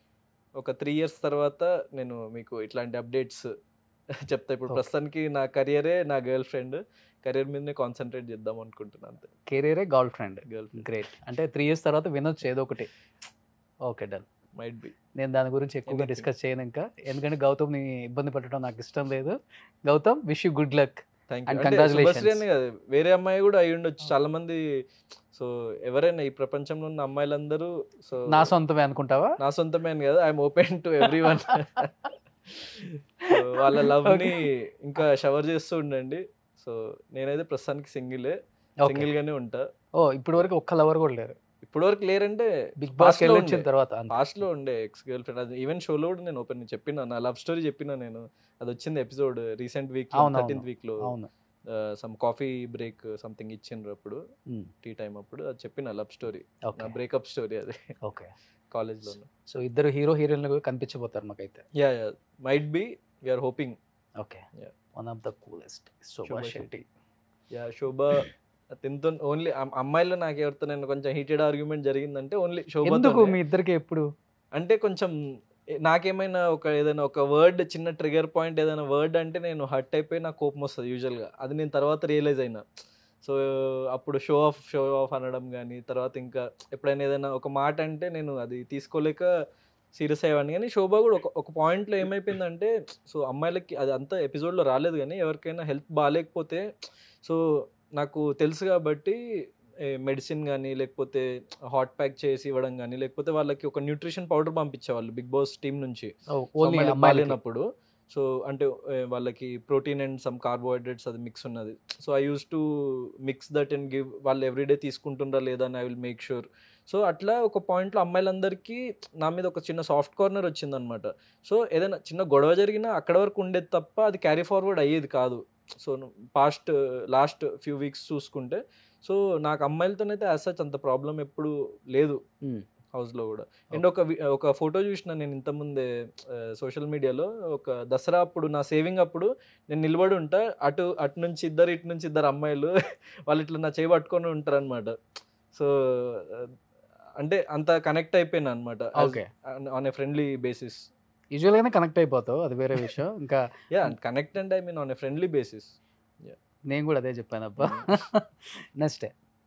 ఒక త్రీ ఇయర్స్ తర్వాత నేను మీకు ఇట్లాంటి అప్డేట్స్ చెప్తా ఇప్పుడు
Okay.
ప్రస్తుతానికి నా కెరియరే నా గర్ల్ ఫ్రెండ్ కెరియర్ మీదనే కాన్సన్ట్రేట్ చేద్దాం అనుకుంటున్నాను అంతే
కెరీరే girlfriend
girlfriend
great అంటే త్రీ ఇయర్స్ తర్వాత వినొచ్చు ఏదో ఒకటి ఓకే డన్
మైట్ బి
నేను దాని గురించి ఎక్కువగా
Anything.
డిస్కస్ చేయను ఇంకా ఎందుకంటే గౌతమ్ని ఇబ్బంది పెట్టడం నాకు ఇష్టం లేదు Gautham wish you good luck
thank
And
you అంటే
congratulations.
శుభశ్రీ అనే కాదు వేరే అమ్మాయి కూడా అయి ఉండొచ్చు చాలా మంది సో ఎవరైనా ఈ ప్రపంచంలో ఉన్న అమ్మాయిలందరూ సో
నా సొంతమే అనుకుంటావా
నా సొంతమే అని కదా I'm open to everyone వాళ్ళ లవ్ ని ఇంకా షవర్ చేస్తూ ఉండండి సో నేనైతే ప్రస్తుతానికి సింగిలే
Okay.
సింగిల్ గానే ఉంటా
ఓ ఇప్పటి వరకు ఒక్క లవర్ కూడా లేరు
ఇప్పటి వరకు లేరంటే
బిగ్ బాస్
Past లో
వెళ్ళొచ్చిన
ఉండే.
తర్వాత అంతే.
పాస్ట్ లో ఉండే ఎక్స్ గర్ల్ ఫ్రెండ్ అది ఈవెన్ షోలో కూడా నేను ఓపెన్ చెప్పిన నా లవ్ స్టోరీ చెప్పిన నేను అది వచ్చింది ఎపిసోడ్ రీసెంట్ వీక్
అవును,
థర్టీన్త్
అవును.
వీక్ లో
అవును
సమ్ కాఫీ బ్రేక్ సంథింగ్ ఇచ్చిండ్రు అప్పుడు
Hmm.
టీ టైం అప్పుడు అది చెప్పిన లవ్ స్టోరీ నా
ఓకే
బ్రేకప్ స్టోరీ అది
ఓకే
కాలేజ్లో
సో ఇద్దరు హీరో హీరోయిన్లు కూడా కనిపించబోతారు మాకైతే
yeah yeah might be we're hoping
okay
Yeah.
One of the coolest Shobha
Shobha
Shetty
yeah Shobha తింతో ఓన్లీ అమ్మాయిలో నాకు ఎవరితో నేను కొంచెం హీటెడ్ ఆర్గ్యుమెంట్ జరిగిందంటే ఓన్లీ
ఎందుకు
శోభ
మీ ఇద్దరికి ఎప్పుడు
అంటే కొంచెం ఏ- నాకేమైనా ఒక ఏదైనా ఒక వర్డ్ చిన్న ట్రిగర్ పాయింట్ ఏదైనా వర్డ్ అంటే నేను హర్ట్ అయిపోయి నాకు కోపం వస్తుంది యూజువల్గా అది నేను తర్వాత రియలైజ్ అయినా సో అప్పుడు షో ఆఫ్ షో ఆఫ్ అనడం కానీ తర్వాత ఇంకా ఎప్పుడైనా ఏదైనా ఒక మాట అంటే నేను అది తీసుకోలేక సీరియస్ అయ్యేవాడిని కానీ శోభ కూడా ఒక ఒక పాయింట్లో ఏమైపోయిందంటే సో అమ్మాయిలకి అది అంతా ఎపిసోడ్లో రాలేదు కానీ ఎవరికైనా హెల్త్ బాగాలేకపోతే సో నాకు తెలుసు కాబట్టి మెడిసిన్ కానీ లేకపోతే హాట్ ప్యాక్ చేసి ఇవ్వడం కానీ లేకపోతే వాళ్ళకి ఒక న్యూట్రిషన్ పౌడర్ పంపించేవాళ్ళు బిగ్ బాస్ టీమ్ నుంచి సో
ఓన్లీ
అమ్మాయిలకు
అమ్మాయిలకి
బాగాలేనప్పుడు సో అంటే ఏ, వాళ్ళకి ప్రోటీన్ అండ్ సమ్ కార్బోహైడ్రేట్స్ అది మిక్స్ ఉన్నది so I use to mix that and give వాళ్ళు ఎవ్రీడే తీసుకుంటుండ్రా లేదా అని I will make sure so అట్లా ఒక పాయింట్లో అమ్మాయిలందరికీ నా మీద ఒక చిన్న సాఫ్ట్ కార్నర్ వచ్చిందనమాట సో ఏదైనా చిన్న గొడవ జరిగినా అక్కడ వరకు ఉండేది తప్ప అది క్యారీ ఫార్వర్డ్ అయ్యేది కాదు so past last few weeks చూసుకుంటే సో నాకు అమ్మాయిలతోనైతే యాజ్ సచ్ అంత ప్రాబ్లం ఎప్పుడు లేదు
Hmm.
హౌస్లో కూడా అండ్ ఒక వి- ఒక ఫోటో చూసిన నేను ఇంతకుముందే సోషల్ మీడియాలో ఒక దసరా అప్పుడు నా సేవింగ్ అప్పుడు నేను నిలబడి ఉంటా అటు అటు నుంచి ఇద్దరు ఇటు నుంచి ఇద్దరు అమ్మాయిలు వాళ్ళు ఇట్లా నా చేయి పట్టుకొని ఉంటారు అనమాట సో అంటే అంత కనెక్ట్ అయిపోయినా అనమాట
okay
on a friendly basis
usual గానే కనెక్ట్ అయిపోతావు అది వేరే విషయం ఇంకా
yeah connect and I mean on a friendly basis
నేను కూడా అదే చెప్పాను అబ్బా నెక్స్ట్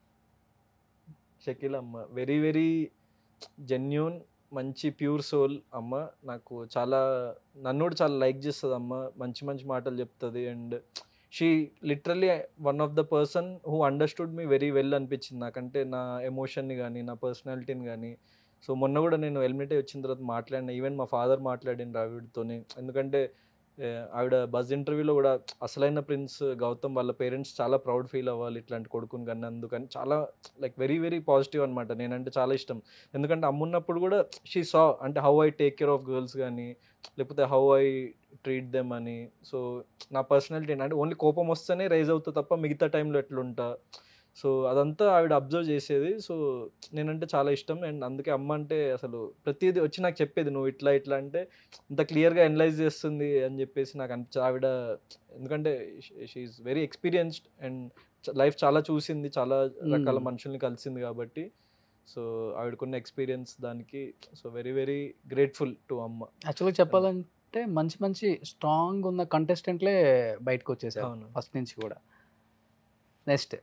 షకీల్ అమ్మ వెరీ వెరీ జెన్యున్ మంచి ప్యూర్ సోల్ అమ్మ నాకు చాలా నన్ను కూడా చాలా లైక్ చేస్తుంది అమ్మ మంచి మంచి మాటలు చెప్తుంది and she literally one of the person who understood me very well అనిపించింది నాకంటే నా ఎమోషన్ని కానీ నా పర్సనాలిటీని కానీ సో మొన్న కూడా నేను ఎలిమినేట్ వచ్చిన తర్వాత మాట్లాడిన ఈవెన్ మా ఫాదర్ మాట్లాడిన రావిడ్తోని ఎందుకంటే ఏ, ఆవిడ బజ్ ఇంటర్వ్యూలో కూడా అసలైన ప్రిన్స్ గౌతమ్ వాళ్ళ పేరెంట్స్ చాలా ప్రౌడ్ ఫీల్ అవ్వాలి ఇట్లాంటి కొడుకుని కానీ అందుకని చాలా లైక్ వెరీ వెరీ పాజిటివ్ అనమాట నేనంటే చాలా ఇష్టం ఎందుకంటే అమ్మున్నప్పుడు కూడా షీ సా అంటే how I take care of girls కానీ లేకపోతే హౌ ఐ ట్రీట్ దెమ్ అని సో నా పర్సనాలిటీ అంటే ఓన్లీ కోపం వస్తేనే రైజ్ అవుతా తప్ప మిగతా టైంలో ఎట్లుంటా సో అదంతా ఆవిడ అబ్జర్వ్ చేసేది సో నేనంటే చాలా ఇష్టం అండ్ అందుకే అమ్మ అంటే అసలు ప్రతిదీ వచ్చి నాకు చెప్పేది నువ్వు ఇట్లా ఇట్లా అంటే ఇంత క్లియర్గా అనలైజ్ చేస్తుంది అని చెప్పేసి నాకు అనిపించి ఆవిడ ఎందుకంటే she's very experienced and life చాలా చూసింది చాలా రకాల
Mm.
మనుషుల్ని కలిసింది కాబట్టి సో ఆవిడకున్న ఎక్స్పీరియన్స్ దానికి so very very grateful to amma
యాక్చువల్గా చెప్పాలంటే మంచి మంచి స్ట్రాంగ్ ఉన్న కంటెస్టెంట్లే బయటకు వచ్చేసారు
అవును
ఫస్ట్ నుంచి కూడా నెక్స్ట్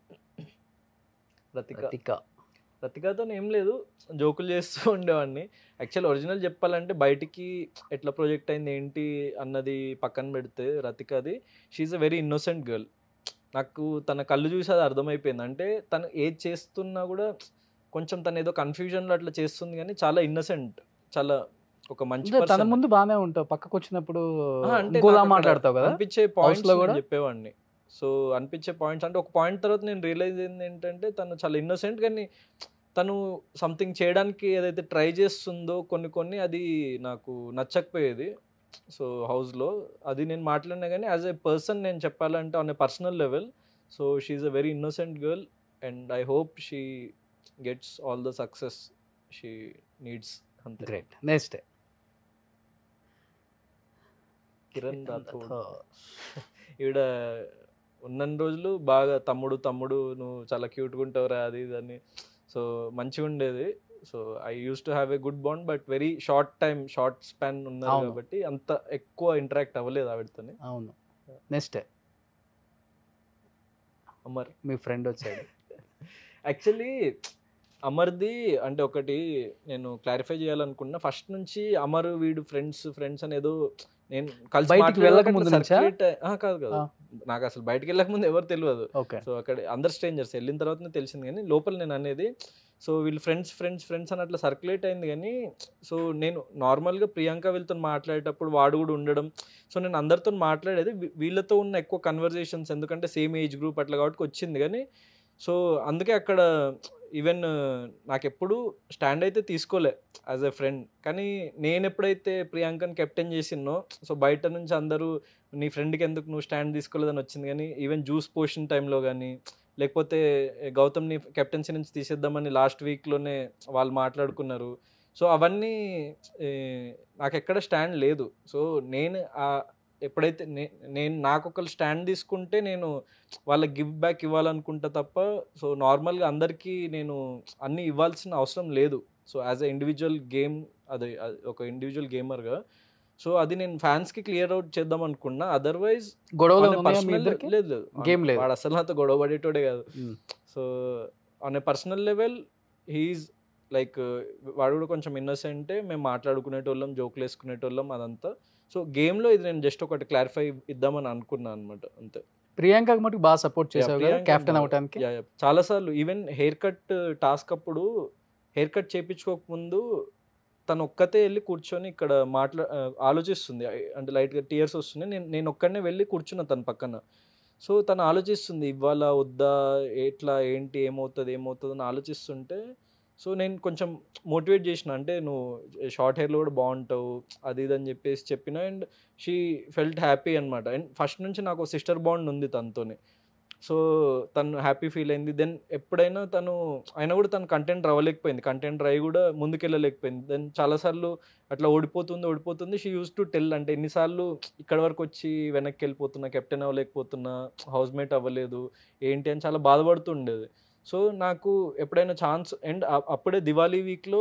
రతిక
రతిక
రతికాతో ఏం లేదు జోకులు చేస్తూ ఉండేవాడిని యాక్చువల్ ఒరిజినల్ చెప్పాలంటే బయటికి ఎట్లా ప్రొజెక్ట్ అయింది ఏంటి అన్నది పక్కన పెడితే రతికది she's a very innocent girl నాకు తన కళ్ళు చూసి అది అర్థమైపోయింది అంటే తను ఏది చేస్తున్నా కూడా కొంచెం తను ఏదో కన్ఫ్యూజన్లో అట్లా చేస్తుంది కానీ చాలా ఇన్నోసెంట్ చాలా ఒక మంచి
అంటే తన
person.
ముందు బాగానే ఉంటావు పక్కకు వచ్చినప్పుడు
ఆ, అంటే
ఇంకోలా
నాకు అక్కడ
మాట్లాడతావు కదా
అనిపించే పాయింట్స్
లో
లో
కూడా?
చెప్పేవాడిని సో అనిపించే పాయింట్స్ అంటే ఒక పాయింట్ తర్వాత నేను రియలైజ్ అయింది ఏంటంటే తను చాలా ఇన్నోసెంట్ కానీ తను సంథింగ్ చేయడానికి ఏదైతే ట్రై చేస్తుందో కొన్ని కొన్ని అది నాకు నచ్చకపోయేది సో హౌస్లో అది నేను మాట్లాడినా కానీ యాజ్ ఎ పర్సన్ నేను చెప్పాలంటే on a personal level so she's a very innocent girl and I hope she gets all the success she needs అంతే
గ్రేట్ నెక్స్ట్
కిరణ్ రాథోడ్ ఈవిడ ఉన్న రోజులు బాగా తమ్ముడు తమ్ముడు నువ్వు చాలా క్యూట్గా ఉంటావురా అది ఇది అని సో మంచిగా ఉండేది so I use to have a good bond but very short time short span ఉన్నారు
అవును.
కాబట్టి అంత ఎక్కువ ఇంటరాక్ట్ అవ్వలేదు ఆవిడతోని
అవును నెక్స్ట్
అమర్
మీ ఫ్రెండ్ వచ్చాడు
యాక్చువల్లీ అమర్ది అంటే ఒకటి నేను క్లారిఫై చేయాలనుకున్నా ఫస్ట్ నుంచి అమర్ వీడు ఫ్రెండ్స్ ఫ్రెండ్స్ అనేది నేను కలిసి
బయటికి
మాట్లాడాక
వెళ్ళక
అట్లా
ముందు నుంచా?
circulate అయ్యి- ఆ, కాదు కాదు
ఆ.
నాకు అసలు బయటికి వెళ్ళక ముందు ఎవరు తెలియదు
ఓకే
సో అక్కడ అందరు స్ట్రేంజర్స్ వెళ్ళిన తర్వాతనే తెలిసింది కానీ లోపల నేను అనేది సో వీళ్ళు ఫ్రెండ్స్ ఫ్రెండ్స్ ఫ్రెండ్స్ అని అట్లా సర్క్యులేట్ అయింది కానీ సో నేను నార్మల్గా ప్రియాంక వీళ్ళతో మాట్లాడేటప్పుడు వాడు కూడా ఉండడం సో నేను అందరితో మాట్లాడేది వీ- వీళ్ళతో ఉన్న ఎక్కువ కన్వర్జేషన్స్ ఎందుకంటే సేమ్ ఏజ్ గ్రూప్ అట్లా కాబట్టి వచ్చింది కానీ సో అందుకే అక్కడ ఈవెన్ నాకు ఎప్పుడు స్టాండ్ అయితే తీసుకోలే యాజ్ ఎ ఫ్రెండ్ కానీ నేను ఎప్పుడైతే ప్రియాంకని కెప్టెన్ చేసినో సో బయట నుంచి అందరూ నీ ఫ్రెండ్కి ఎందుకు నువ్వు స్టాండ్ తీసుకోలేదని వచ్చింది కానీ ఈవెన్ జ్యూస్ పోషన్ టైంలో కానీ లేకపోతే గౌతమ్ని కెప్టెన్సీ నుంచి తీసేద్దామని లాస్ట్ వీక్లోనే వాళ్ళు మాట్లాడుకున్నారు సో అవన్నీ ఏ, నాకు ఎక్కడ స్టాండ్ లేదు సో నేను ఆ ఎప్పుడైతే నే- నేను నాకు ఒకళ్ళు స్టాండ్ తీసుకుంటే నేను వాళ్ళకి గివ్ బ్యాక్ ఇవ్వాలనుకుంటా తప్ప సో నార్మల్గా అందరికీ నేను అన్నీ ఇవ్వాల్సిన అవసరం లేదు so as a individual game అది అది ఒక ఇండివిజువల్ గేమర్గా సో అది నేను ఫ్యాన్స్కి క్లియర్ అవుట్ చేద్దాం అనుకున్నా అదర్వైజ్
గొడవలు
on a
ఉన్నాయా మీ
personal-
ఇద్దరికి
లేదు లేదు
Game లేదు.
వాడు అసలు నాతో గొడవ పడేటోడే కాదు
మ్మ్.
So on a personal level he's like వాడు కూడా కొంచెం ఇన్నోసెంటే మేము మాట్లాడుకునేటోళ్ళం జోకులు వేసుకునేటోళ్ళం అదంతా సో గేమ్లో ఇది నేను జస్ట్ ఒకటి క్లారిఫై ఇద్దామని అనుకున్నాను అనమాట అంతే
ప్రియాంకకి మటుకు బాగా సపోర్ట్ చేసావు కదా
ప్రియాంక
కెప్టెన్
బా-
అవటానికి
యా, యా. చాలాసార్లు ఈవెన్ హెయిర్ కట్ టాస్క్ అప్పుడు హెయిర్ కట్ చేయించుకోక ముందు తను ఒక్కతే వెళ్ళి కూర్చొని ఇక్కడ మాట్లా ఆ, ఆలోచిస్తుంది ఐ- అంటే లైట్గా టీయర్స్ వస్తున్నాయి నేను నేను ఒక్కడనే వెళ్ళి కూర్చున్నా తన పక్కన సో తను ఆలోచిస్తుంది ఇవాళ వద్దా ఎట్లా ఏంటి ఏమవుతుంది ఏమవుతుంది అని ఆలోచిస్తుంటే సో నేను కొంచెం మోటివేట్ చేసిన అంటే నువ్వు షార్ట్ హెయిర్లో కూడా బాగుంటావు అది ఇది అని చెప్పేసి చెప్పిన అండ్ షీ ఫెల్ట్ హ్యాపీ అనమాట అండ్ ఫస్ట్ నుంచి నాకు సిస్టర్ బాండ్ ఉంది తనతోనే సో తను హ్యాపీ ఫీల్ అయింది దెన్ ఎప్పుడైనా తను అయినా కూడా తను కంటెంట్ రావలేకపోయింది కంటెంట్ రాయి కూడా ముందుకెళ్ళలేకపోయింది దెన్ చాలాసార్లు అట్లా ఓడిపోతుంది ఓడిపోతుంది షీ యూస్ టు టెల్ అంటే ఎన్నిసార్లు ఇక్కడ వరకు వచ్చి వెనక్కి వెళ్ళిపోతున్నా కెప్టెన్ అవ్వలేకపోతున్నా హౌస్ మేట్ అవ్వలేదు ఏంటి అని చాలా బాధపడుతుండేది సో నాకు ఎప్పుడైనా ఛాన్స్ అండ్ అప్పుడే దివాళీ వీక్లో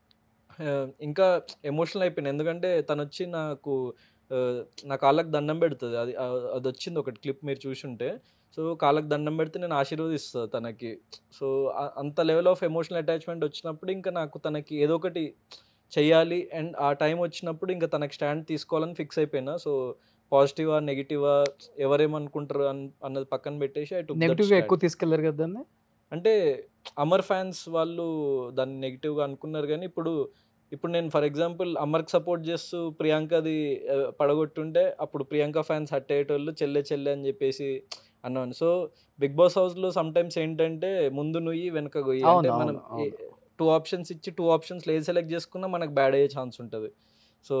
ఇంకా ఎమోషనల్ అయిపోయింది ఎందుకంటే తను వచ్చి నాకు ఆ, నా కాళ్ళకి దండం పెడుతుంది అది ఆ, అది వచ్చింది ఒకటి క్లిప్ మీరు చూసుంటే సో కాళ్ళకి దండం పెడితే నేను ఆశీర్వదిస్తాను తనకి సో ఆ- అంత లెవెల్ ఆఫ్ ఎమోషనల్ అటాచ్మెంట్ వచ్చినప్పుడు ఇంకా నాకు తనకి ఏదో ఒకటి చెయ్యాలి అండ్ ఆ టైం వచ్చినప్పుడు ఇంకా తనకి స్టాండ్ తీసుకోవాలని ఫిక్స్ అయిపోయినా సో పాజిటివా నెగిటివా ఎవరేమనుకుంటారు అన్ అన్నది పక్కన పెట్టేసి I took that
నెగిటివ్ గా
stand.
ఎక్కువ తీసుకెళ్లారు కదా దాన్ని
అంటే అమర్ ఫ్యాన్స్ వాళ్ళు దాన్ని నెగిటివ్గా అనుకున్నారు కానీ ఇప్పుడు ఇప్పుడు నేను ఫర్ ఎగ్జాంపుల్ అమర్కి సపోర్ట్ చేస్తూ ప్రియాంకది ఆ, పడగొట్టుంటే అప్పుడు ప్రియాంక ఫ్యాన్స్ హట్ అయ్యేటోళ్ళు చెల్లె చెల్లె అని చెప్పేసి అన్నాను సో బిగ్ బాస్ హౌస్లో సమ్ టైమ్స్ ఏంటంటే ముందు నుయ్యి వెనక గొయ్యి
అవును,
అంటే మనం
అవును, అవును.
టూ ఆప్షన్స్ ఇచ్చి టూ ఆప్షన్స్ ఏది సెలెక్ట్ చేసుకున్నా మనకు బ్యాడ్ అయ్యే ఛాన్స్ ఉంటుంది so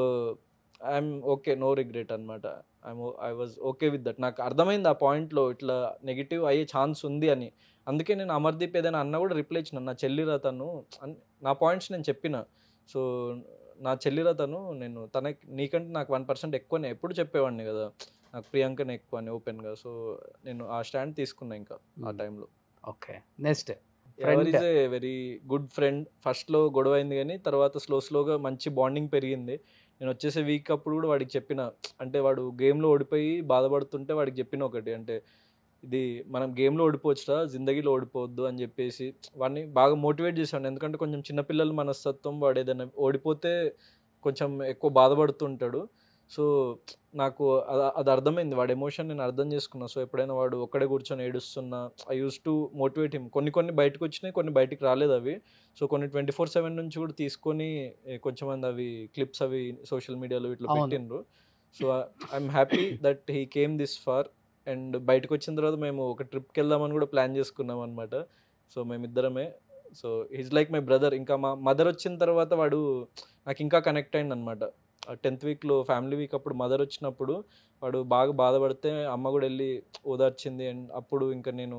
I'm okay no regret అనమాట I'm I was okay with that నాకు అర్థమైంది ఆ పాయింట్లో ఇట్లా నెగిటివ్ అయ్యే ఛాన్స్ ఉంది అని అందుకే నేను అమర్దీప్ ఏదైనా అన్న కూడా రిప్లై ఇచ్చిన నా చెల్లిరా తను అన్- నా పాయింట్స్ నేను చెప్పిన సో నా చెల్లిరా తను నేను తనకి నీకంటే నాకు వన్ పర్సెంట్ ఎక్కువనే ఎప్పుడు చెప్పేవాడిని కదా నాకు ప్రియాంకనే ఎక్కువ అని ఓపెన్గా సో నేను ఆ స్టాండ్ తీసుకున్నా ఇంకా ఆ టైంలో
okay next
Yawar
Friend.
Is a very good friend ఫస్ట్లో గొడవ అయింది కానీ తర్వాత స్లో స్లోగా మంచి బాండింగ్ పెరిగింది నేను వచ్చేసే వీక్ అప్పుడు కూడా వాడికి చెప్పిన అంటే వాడు గేమ్లో ఓడిపోయి బాధపడుతుంటే వాడికి చెప్పిన ఒకటి అంటే ఇది మనం గేమ్లో ఓడిపోవచ్చురా జిందగీలో ఓడిపోవద్దు అని చెప్పేసి వాడిని బాగా మోటివేట్ చేశాను ఎందుకంటే కొంచెం చిన్నపిల్లల మనస్తత్వం వాడు ఏదైనా ఓడిపోతే కొంచెం ఎక్కువ బాధపడుతుంటాడు సో నాకు అది అది అర్థమైంది వాడి ఎమోషన్ నేను అర్థం చేసుకున్నా సో ఎప్పుడైనా వాడు ఒక్కడే కూర్చొని ఏడుస్తున్నా I use to motivate him కొన్ని కొన్ని బయటకు వచ్చినాయి కొన్ని బయటికి రాలేదు అవి సో కొన్ని ట్వంటీ ఫోర్ సెవెన్ నుంచి కూడా తీసుకొని ఏ, కొంచెం మంది అవి క్లిప్స్ అవి సోషల్ మీడియాలో ఇట్లా
అవును.
పెట్టిండ్రు so I'm happy that he came this far and బయటకు వచ్చిన తర్వాత మేము ఒక ట్రిప్కి వెళ్దామని కూడా ప్లాన్ చేసుకున్నాం అనమాట సో మేమిద్దరమే so is like my brother ఇంకా మా మదర్ వచ్చిన తర్వాత వాడు నాకు ఇంకా కనెక్ట్ అయింది అనమాట టెన్త్ వీక్లో ఫ్యామిలీ వీక్ అప్పుడు మదర్ వచ్చినప్పుడు వాడు బాగా బాధపడితే అమ్మ కూడా వెళ్ళి ఓదార్చింది అండ్ అప్పుడు ఇంకా నేను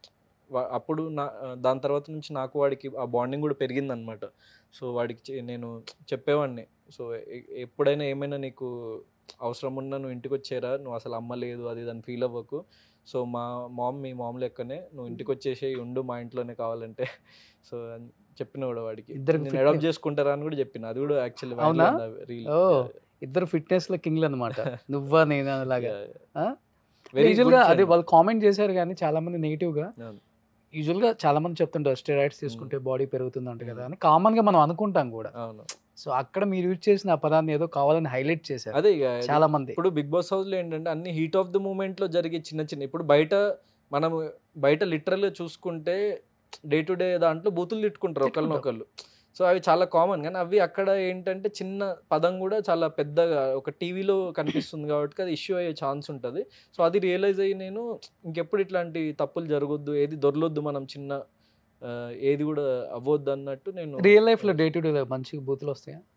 వా- అప్పుడు నా దాని తర్వాత నుంచి నాకు వాడికి ఆ బాండింగ్ కూడా పెరిగిందనమాట సో వాడికి చె- నేను చెప్పేవాడిని సో ఎ- ఎప్పుడైనా ఏమైనా నీకు అవసరం ఉన్నా నువ్వు ఇంటికి వచ్చేరా నువ్వు అసలు అమ్మ లేదు అది దాన్ని ఫీల్ అవ్వకు సో మా మామ్ మీ మామ్ లెక్కనే నువ్వు ఇంటికి వచ్చేసి ఉండు మా ఇంట్లోనే కావాలంటే సో అని చెప్పిన కూడా వాడికి
ఇద్దరికి
నేను
fit-
అడాప్ట్ చేసుకుంటారా అని కూడా చెప్పిన అది కూడా యాక్చువల్లీ
అవునా?
రీల్
ఓ, ఇద్దరు ఫిట్నెస్ లో కింగ్లు అనమాట నువ్వా నేను అలాగా ఆ?
వెరీ
యూజువల్ గా అదే వాళ్ళు కామెంట్ చేశారు కానీ చాలా మంది నెగిటివ్ గా
అవును.
యూజువల్ గా చాలా మంది చెప్తుంటారు స్టెరాయిడ్స్ తీసుకుంటే బాడీ పెరుగుతుంది అంట కదా అని కామన్ గా మనం అనుకుంటాం కూడా
అవును
సో అక్కడ మీరు యూజ్ చేసిన ఆ పదాన్ని ఏదో కావాలని హైలైట్ చేశారు
అదే ఇక అది-
చాలా మంది
ఇప్పుడు బిగ్ బాస్ హౌస్ లో ఏంటంటే అన్ని హీట్ ఆఫ్ ద మూమెంట్ లో జరిగే చిన్న చిన్న ఇప్పుడు బయట మనం బయట లిటరల్ చూసుకుంటే డే టు డే దాంట్లో బూతులు తిట్టుకుంటారు ఒకరినొకళ్ళు సో అవి చాలా కామన్ కానీ అవి అక్కడ ఏంటంటే చిన్న పదం కూడా చాలా పెద్దగా ఒక టీవీలో కనిపిస్తుంది కాబట్టి అది ఇష్యూ అయ్యే ఛాన్స్ ఉంటుంది సో అది రియలైజ్ అయ్యి నేను ఇంకెప్పుడు ఇట్లాంటి తప్పులు జరగొద్దు ఏది దొరలొద్దు మనం చిన్న ఆ, ఏది కూడా అవ్వద్దు అన్నట్టు నేను
రియల్ లైఫ్ లో డే టు డే మంచిగా బూతులు వస్తాయా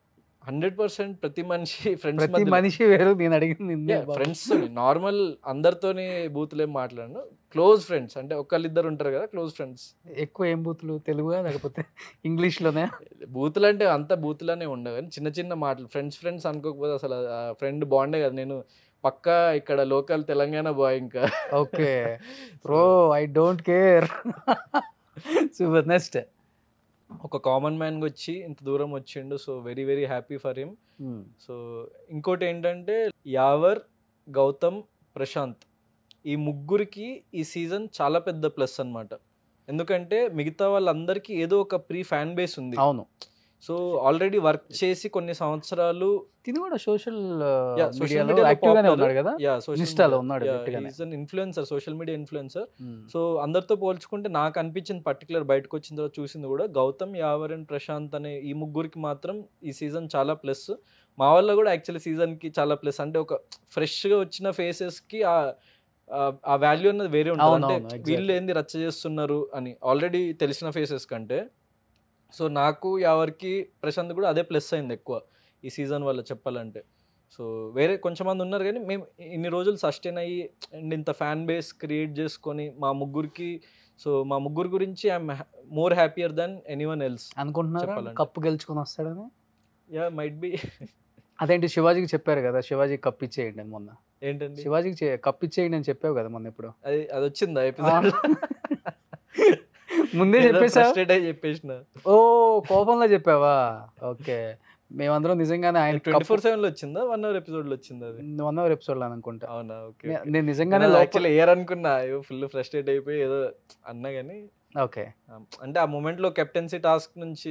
హండ్రెడ్ పర్సెంట్ ప్రతి మనిషి ఫ్రెండ్స్
ప్రతి మనిషి వేరు నేను అడిగింది నిన్నే బాబు.
ఫ్రెండ్స్ నార్మల్ అందరితోని బూతులేం మాట్లాడను క్లోజ్ ఫ్రెండ్స్ అంటే ఒకళ్ళిద్దరు ఉంటారు కదా క్లోజ్ ఫ్రెండ్స్
ఎక్కువ ఏం బూతులు తెలుగుగా లేకపోతే ఇంగ్లీష్ లోనే
బూతులు అంటే అంత బూతులనే ఉండవు కానీ చిన్న చిన్న మాటలు ఫ్రెండ్స్ ఫ్రెండ్స్ అనుకోకపోతే అసలు ఫ్రెండ్ బాగుండే కదా నేను పక్కా ఇక్కడ లోకల్ తెలంగాణ బాయ్ ఇంకా
okay bro I don't care super next
ఒక కామన్ మ్యాన్ వచ్చి ఇంత దూరం వచ్చిండు so very very happy for him so ఇంకోటి ఏంటంటే యావర్ గౌతమ్ ప్రశాంత్ ఈ ముగ్గురికి ఈ సీజన్ చాలా పెద్ద ప్లస్ అన్నమాట ఎందుకంటే మిగతా వాళ్ళందరికీ ఏదో ఒక ప్రీ ఫ్యాన్ బేస్ ఉంది
అవును
సో ఆల్రెడీ వర్క్ చేసి కొన్ని సంవత్సరాలు
తిని కూడా సోషల్
Yeah, social
మీడియాలో
media లో
యాక్టివ్ గానే
popular.
ఉన్నాడు కదా
యా సోషల్
Instaలో ఉన్నాడు గట్టిగానే.
ఇన్ఫ్లుయెన్సర్ సోషల్ మీడియా ఇన్ఫ్లుయెన్సర్
మ్మ్.
సో అందరితో పోల్చుకుంటే నాకు అనిపించింది పర్టికులర్ బయటకు వచ్చిన తర్వాత చూసింది కూడా గౌతమ్ యావర్ అండ్ ప్రశాంత్ అనే ఈ ముగ్గురికి మాత్రం ఈ సీజన్ చాలా ప్లస్ మా వల్ల కూడా యాక్చువల్లీ సీజన్కి చాలా ప్లస్ అంటే ఒక ఫ్రెష్గా వచ్చిన ఫేసెస్కి ఆ ఆ- ఆ వాల్యూ అన్నది వేరే ఉంటుంది
అవును,
అంటే
అవును, exactly.
వీళ్ళు ఏంది రచ్చ చేస్తున్నారు అని ఆల్రెడీ తెలిసిన ఫేసెస్ కంటే సో నాకు యావర్కి ప్రశాంత్ కూడా అదే ప్లస్ అయింది ఎక్కువ ఈ సీజన్ వల్ల చెప్పాలంటే సో వేరే కొంచెం మంది ఉన్నారు కానీ మేము ఇన్ని రోజులు సస్టైన్ అయ్యి అండ్ ఇంత ఫ్యాన్ బేస్ క్రియేట్ చేసుకొని మా ముగ్గురికి సో మా ముగ్గురు గురించి I'm more happier than any one else
అనుకుంటున్నారా
చెప్పాలంటే.
కప్పు గెలుచుకొని వస్తాడని
యా మైట్ బి
అదేంటి శివాజీకి చెప్పారు కదా శివాజీ కప్ ఇచ్చేయండి అని మొన్న
ఏంటండి
శివాజీకి చే- కప్ ఇచ్చేయండి అని చెప్పావు కదా మొన్న ఇప్పుడు
అది అది వచ్చిందా ఎపిసోడ్
ముందే చెప్పేసా
ఫ్రస్ట్రేట్ అయ్యి చెప్పేసిన
ఓ కోపంలో చెప్పావా ఓకే మేమందరం నిజంగానే ఆయన
ట్వంటీ ఫోర్ సెవెన్ లో వచ్చిందా వన్ అవర్ ఎపిసోడ్ లో వచ్చింది అది
వన్ అవర్ ఎపిసోడ్ లో అనుకుంటా
అవునా ఓకే
నే- నేను నిజంగానే
యాక్చువల్లీ ఎయర్ అనుకున్నా అయ్యో ఫుల్ ఫ్రస్ట్రేట్ అయిపోయి ఏదో అన్నా కానీ
ఓకే
అంటే ఆ మూమెంట్ లో కెప్టెన్సీ టాస్క్ నుంచి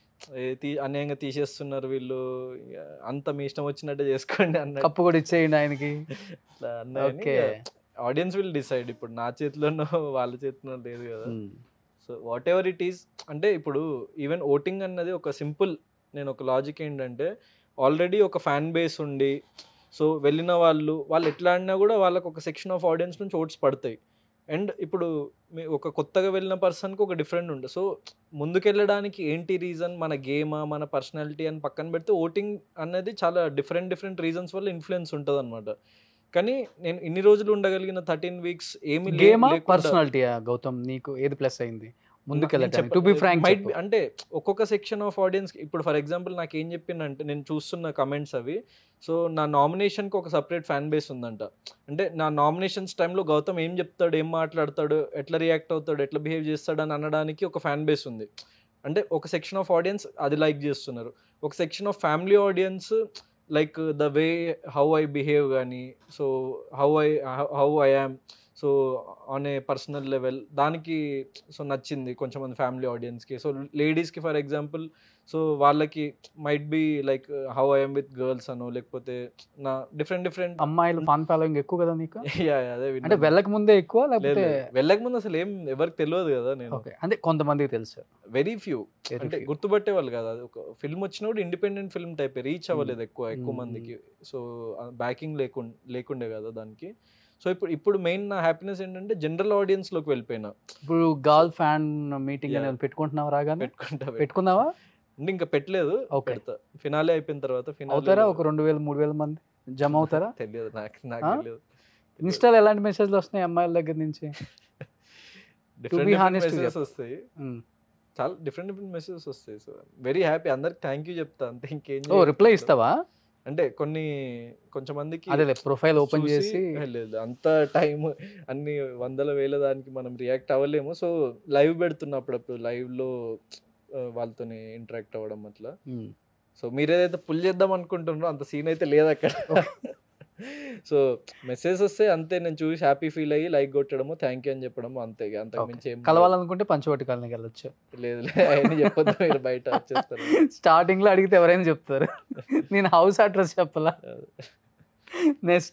ఏ తీ అన్యాయంగా తీసేస్తున్నారు వీళ్ళు ఇక అంత మీ ఇష్టం వచ్చినట్టే చేసుకోండి అన్నట్టు
కప్పు కూడా ఇచ్చేయండి ఆయనకి
ఇట్లా అన్నా
ఓకే
ఆడియన్స్ విల్ డిసైడ్ ఇప్పుడు నా చేతిలోనో వాళ్ళ చేతిలో లేదు కదా
మ్మ్.
So what ever it is అంటే ఇప్పుడు ఈవెన్ ఓటింగ్ అన్నది ఒక సింపుల్ నేను ఒక లాజిక్ ఏంటంటే ఆల్రెడీ ఒక ఫ్యాన్ బేస్ ఉండి సో వెళ్ళిన వాళ్ళు వాళ్ళు ఎట్లా ఆడినా కూడా వాళ్ళకి ఒక సెక్షన్ ఆఫ్ ఆడియన్స్ నుంచి ఓట్స్ పడతాయి అండ్ ఇప్పుడు మీ ఒక కొత్తగా వెళ్ళిన పర్సన్కి ఒక డిఫరెంట్ ఉంటుంది సో ముందుకెళ్ళడానికి ఏంటి రీజన్ మన గేమా మన పర్సనాలిటీ అని పక్కన పెడితే ఓటింగ్ అనేది చాలా డిఫరెంట్ డిఫరెంట్ రీజన్స్ వల్ల ఇన్ఫ్లుయెన్స్ ఉంటుంది అనమాట కానీ నేను ఇన్ని రోజులు ఉండగలిగిన థర్టీన్ వీక్స్ ఏమి లే-
గేమా
లేకుండా-
పర్సనాలిటీయా గౌతమ్ నీకు ఏది ప్లస్ అయింది ముందుకెళ్ళటానికి
నేను
టు బి
చెప్ప-
ఫ్రాంక్
might be- అంటే ఒక్కొక్క సెక్షన్ ఆఫ్ ఆడియన్స్ ఇప్పుడు ఫర్ ఎగ్జాంపుల్ నాకు ఏం చెప్పిందంటే నేను చూస్తున్న కమెంట్స్ అవి సో నా నామినేషన్కి ఒక సపరేట్ ఫ్యాన్ బేస్ ఉందంట అంటే నా నామినేషన్స్ టైంలో గౌతమ్ ఏం చెప్తాడు ఏం మాట్లాడతాడు ఎట్లా రియాక్ట్ అవుతాడు ఎట్లా బిహేవ్ చేస్తాడు అని అనడానికి ఒక ఫ్యాన్ బేస్ ఉంది అంటే ఒక సెక్షన్ ఆఫ్ ఆడియన్స్ అది లైక్ చేస్తున్నారు ఒక section of family audience like the way how I behave కానీ so how I how I am so on a personal level దానికి సో నచ్చింది కొంచెం మంది ఫ్యామిలీ ఆడియన్స్కి సో లేడీస్కి ఫర్ ఎగ్జాంపుల్ సో వాళ్ళకి might be like how I'm with girls అనో లేకపోతే నా డిఫరెంట్ డిఫరెంట్
అమ్మాయిలు ఫాన్ ఫాలోయింగ్ ఎక్కువ కదా నీకు
అదే
అంటే వెళ్ళక ముందే ఎక్కువ
లేదు,
లేకపోతే
లేదు. వెళ్ళక ముందు అసలు ఏం ఎవరికి తెలియదు కదా నేను
ఓకే అంటే కొంతమందికి తెలుసు
వెరీ ఫ్యూ
Very
అంటే
few.
గుర్తుపట్టే వాళ్ళు కదా అది ఒక ఫిల్మ్ వచ్చినప్పుడు ఇండిపెండెంట్ ఫిల్మ్ టైప్ రీచ్ అవ్వలేదు ఎక్కువ ఎక్కువ
Mm.
మందికి సో బ్యాకింగ్ లేకుండా లేకుండే కదా దానికి సో ఇప్పుడు ఇప్పుడు మెయిన్ నా హ్యాపీనెస్ ఏంటంటే జనరల్ ఆడియన్స్ లోకి వెళ్ళిపోయినా
ఇప్పుడు గర్ల్ ఫ్యాన్ మీటింగ్
Yeah.
అనేది పెట్టుకుంటున్నావా రాగానే
పెట్టుకుంటా
పెట్టుకున్నావా
అంటే ఇంకా పెట్టలేదు
Okay.
పెడతా ఫినాలే అయిపోయిన తర్వాత finale
అవుతారా
లో-
ఒక రెండు వేల మూడు వేల మంది జమ అవుతారా
తెలియదు నాకు నాకు
ఆ?
తెలియదు
ఇన్స్టాలో ఎలాంటి మెసేజ్లు వస్తున్నాయి అమ్మాయిల దగ్గర నుంచి
different
be honest with
messages వస్తాయి
ఉమ్.
చాలా డిఫరెంట్ డిఫరెంట్ మెసేజెస్ వస్తాయి సో వెరీ హ్యాపీ అందరికి థ్యాంక్ యూ చెప్తా అంతే ఇంకేం
ఓ రిప్లై
చేయను.
ఇస్తావా
అంటే కొన్ని కొంచెం మందికి
అదే ప్రొఫైల్ ఓపెన్
చూసి,
చేసి
"ఏ, లేదు అంత టైం అన్ని వందల వేల దానికి మనం రియాక్ట్ అవ్వలేము సో లైవ్ పెడుతున్నా అప్పుడప్పుడు లైవ్ లో ఆ, వాళ్ళతోని ఇంటరాక్ట్ అవ్వడం అట్లా
ఉమ్.
సో మీరు ఏదైతే పుల్ చేద్దాం అనుకుంటున్నారో అంత సీన్ అయితే లేదు అక్కడ సో మెసేజ్ వస్తే అంతే నేను చూసి హ్యాపీ ఫీల్ అయ్యి లైక్ కొట్టడము థ్యాంక్ యూ అని చెప్పడము అంతే ఇక అంతకు
Okay.
మించి ఏం
కలవాలనుకుంటే పంచవటి కాలనీకి వెళ్ళొచ్చు
లేదు లేదు అవన్నీ చెప్పొద్దు మీరు బయట వచ్చేస్తారు
స్టార్టింగ్ లో అడిగితే ఎవరైనా చెప్తారు నేను హౌస్ అడ్రస్ చెప్పలా నెక్స్ట్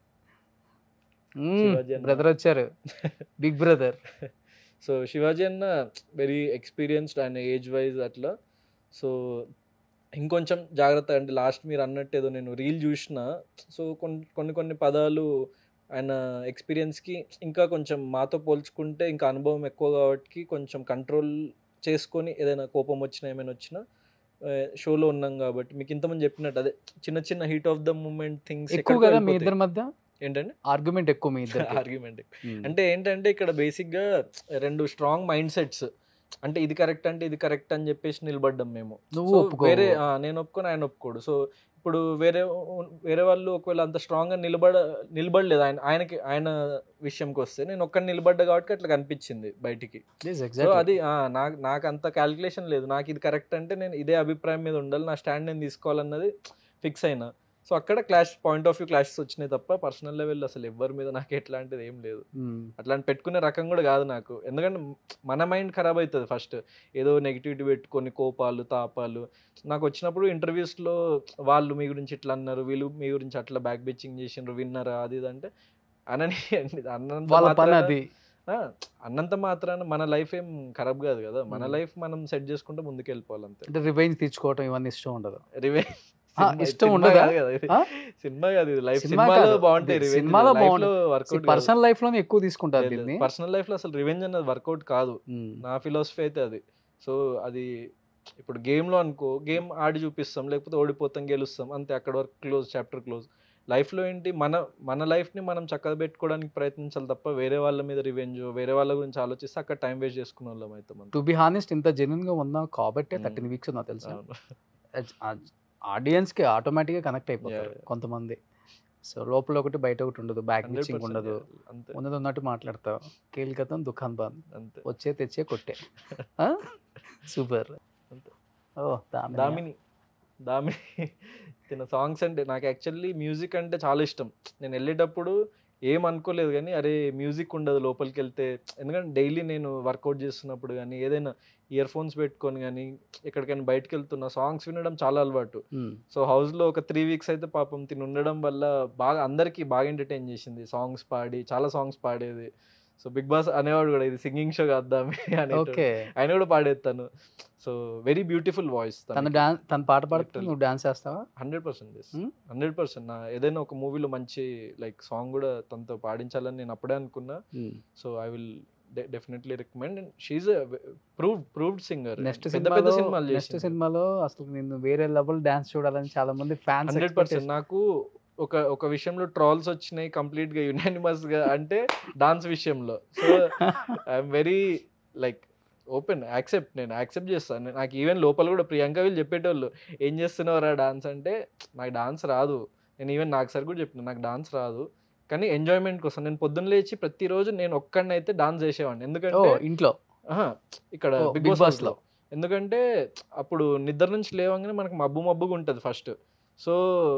శివాజీ అన్న.
బ్రదర్ వచ్చారు బిగ్ బ్రదర్
సో శివాజీ అన్న వెరీ ఎక్స్పీరియన్స్డ్ ఆయన ఏజ్ వైజ్ అట్లా సో ఇంకొంచెం జాగ్రత్త అంటే లాస్ట్ మీరు అన్నట్టు ఏదో నేను రీల్ చూసిన సో కొన్ని కొన్ని కొన్ని పదాలు ఆయన ఎక్స్పీరియన్స్కి ఇంకా కొంచెం మాతో పోల్చుకుంటే ఇంకా అనుభవం ఎక్కువ కాబట్టి కొంచెం కంట్రోల్ చేసుకొని ఏదైనా కోపం వచ్చినా ఏమైనా వచ్చినా షోలో ఉన్నాం కాబట్టి మీకు ఇంతమంది చెప్పినట్టు అదే చిన్న చిన్న heat of the moment things
ఎక్కువ కదా మీ ఇద్దరి మధ్య
ఏంటంటే
ఆర్గ్యుమెంట్ ఎక్కువ మీ ఇద్దరు
ఆర్గ్యుమెంట్ అంటే ఏంటంటే ఇక్కడ బేసిక్గా రెండు స్ట్రాంగ్ మైండ్ సెట్స్ అంటే ఇది కరెక్ట్ అంటే ఇది కరెక్ట్ అని చెప్పేసి నిలబడ్డాం మేము
నువ్వు
సో
ఒప్పుకో
వేరే ఆ, నేను ఒప్పుకొని ఆయన ఒప్పుకోడు సో ఇప్పుడు వేరే వేరే వాళ్ళు ఒకవేళ అంత స్ట్రాంగ్ గా నిలబడ నిలబడలేదు ఆయన ఆయనకి ఆయన విషయంకి వస్తే నేను ఒక్కడిని నిలబడ్డా కాబట్టి అట్లా కనిపించింది బయటికి సో అది ఆ, నాకు నాకు అంత క్యాల్కులేషన్ లేదు నాకు ఇది కరెక్ట్ అంటే నేను ఇదే అభిప్రాయం మీద ఉండాలి నా స్టాండ్ నేను తీసుకోవాలన్నది ఫిక్స్ అయినా సో అక్కడ clash point of view clashes వచ్చినాయి తప్ప పర్సనల్ లెవెల్ అసలు ఎవరి మీద నాకు ఎట్లాంటిది ఏం లేదు అట్లాంటి పెట్టుకునే రకం కూడా కాదు నాకు ఎందుకంటే మన మైండ్ ఖరాబ్ అవుతుంది ఫస్ట్ ఏదో నెగిటివిటీ పెట్టుకొని కోపాలు తాపాలు నాకు వచ్చినప్పుడు ఇంటర్వ్యూస్లో వాళ్ళు మీ గురించి ఇట్లా అన్నారు వీళ్ళు మీ గురించి అట్లా బ్యాక్ బిచ్చింగ్ చేసిండ్రు విన్నారా అది ఇది అంటే అనని అన్నంత
వాళ్ళ పని
మాత్రాన-
అది
ఆ, అన్నంత మాత్రాన మన లైఫ్ ఏం ఖరాబ్ కాదు కదా మన
Hmm.
లైఫ్ మనం సెట్ చేసుకుంటే ముందుకు వెళ్ళిపోవాలి అంతే
అంటే రివెంజ్ తీర్చుకోవటం ఇవన్నీ ఇష్టం ఉండదు
రివెంజ్
ఆ, ఇష్టం ఉండదా? ఆ?
సినిమా కాదు ఇది లైఫ్
సినిమా
సినిమాలో
కాదు.
బాగుంటాయి
ఇది
రివెంజ్
సినిమాలో బాగుంటుంది.
వర్కౌట్
పర్సనల్ లైఫ్ లోనే ఎక్కువ తీసుకుంటారు దీన్ని
పర్సనల్ లైఫ్ లో అసలు రివెంజ్ అన్నది వర్కౌట్ కాదు
ఉమ్.
నా ఫిలాసఫీ అయితే అది సో అది ఇప్పుడు game లో అనుకో గేమ్ ఆడి చూపిస్తాం లేకపోతే ఓడిపోతాం గెలుస్తాం అంతే అక్కడ వరకు క్లోజ్ చాప్టర్ క్లోజ్ లో ఏంటి మన మన life ని మనం చక్కగా పెట్టుకోవడానికి ప్రయత్నించాలి తప్ప వేరే వాళ్ళ మీద రివెంజ్ వేరే వాళ్ళ గురించి ఆలోచిస్తే అక్కడ టైం వేస్ట్ చేసుకునే వాళ్ళం అయితే మనం
టు బి హానెస్ట్ ఇంత జెన్యున్ గా ఉన్నావు కాబట్టి
ఉమ్.
థర్టీన్ వీక్స్ నాకు తెలుసా
అవును.
ఆడియన్స్ కి ఆటోమేటిక్ గా కనెక్ట్ అయిపోతారు
Yeah, yeah.
కొంతమంది సో లోపల ఒకటి బయట ఒకటి ఉండదు బ్యాక్
100%
బిచ్చింగ్ ఉండదు
అంతే
ఉన్నది ఉన్నట్టు మాట్లాడతావు కీలకతం దుకాన్ బంద్
అంతే
వచ్చే తెచ్చే కొట్టే సూపర్
అంతే.
ఓ దామిని
దామిని దామిని తిన సాంగ్స్ అంటే నాకు యాక్చువల్లీ మ్యూజిక్ అంటే చాలా ఇష్టం నేను వెళ్ళేటప్పుడు ఏం అనుకోలేదు కానీ అరే మ్యూజిక్ ఉండదు లోపలికి వెళ్తే ఎందుకంటే డైలీ నేను వర్కౌట్ చేస్తున్నప్పుడు కానీ ఏదైనా ఇయర్ ఫోన్స్ పెట్టుకొని కానీ ఎక్కడికైనా బయటకు వెళ్తున్నా సాంగ్స్ వినడం చాలా అలవాటు
ఉమ్.
సో హౌస్లో ఒక త్రీ వీక్స్ అయితే పాపం తిని ఉండడం వల్ల బాగా అందరికీ బాగా ఎంటర్టైన్ చేసింది సాంగ్స్ పాడి చాలా సాంగ్స్ పాడేది సో బిగ్ బాస్ అనేవాడు కూడా ఇది సింగింగ్ షో కాద్దామే అని
ఓకే
ఆయన కూడా పాడేస్తాను సో వెరీ బ్యూటిఫుల్ వాయిస్
తన డాన్స్ తన పాట పాడితే
Literally.
నువ్వు డాన్స్ చేస్తావా
hundred percent
Hmm?
Hundred percent నా ఏదైనా ఒక మూవీలో మంచి లైక్ సాంగ్ కూడా తనతో పాడించాలని నేను అప్పుడే అనుకున్నా so I will definitely recommend and she's proved proved singer
next
పెద్ద పెద్ద
సినిమాలో
సినిమాలు
నెక్స్ట్ సినిమాలో అసలు నిన్ను వేరే లెవెల్ డాన్స్ చూడాలని చాలా మంది ఫ్యాన్స్
హండ్రెడ్ పర్సెంట్ నాకు ఒక ఒక విషయంలో ట్రాల్స్ వచ్చినాయి కంప్లీట్ గా యునానిమస్ గా అంటే డాన్స్ విషయంలో so I'm very like open accept నేను యాక్సెప్ట్ చేస్తాను నాకు ఈవెన్ లోపల కూడా ప్రియాంక వీళ్ళు చెప్పేటోళ్ళు ఏం చేస్తున్నావురా డాన్స్ అంటే నాకు డాన్స్ రాదు నేను ఈవెన్ నాకు సరి కూడా చెప్పిన నాకు డాన్స్ రాదు కానీ ఎంజాయ్మెంట్ కోసం నేను పొద్దున్న లేచి ప్రతిరోజు నేను ఒక్కడిని అయితే డాన్స్ చేసేవాడిని
ఓ
ఎందుకంటే
ఇంట్లో
ఆహా, ఇక్కడ
ఓ,
బిగ్
Big
బాస్
Boss
లో
లో.
ఎందుకంటే అప్పుడు నిద్ర నుంచి లేవగానే మనకు మబ్బు మబ్బుగా ఉంటుంది ఫస్ట్ సో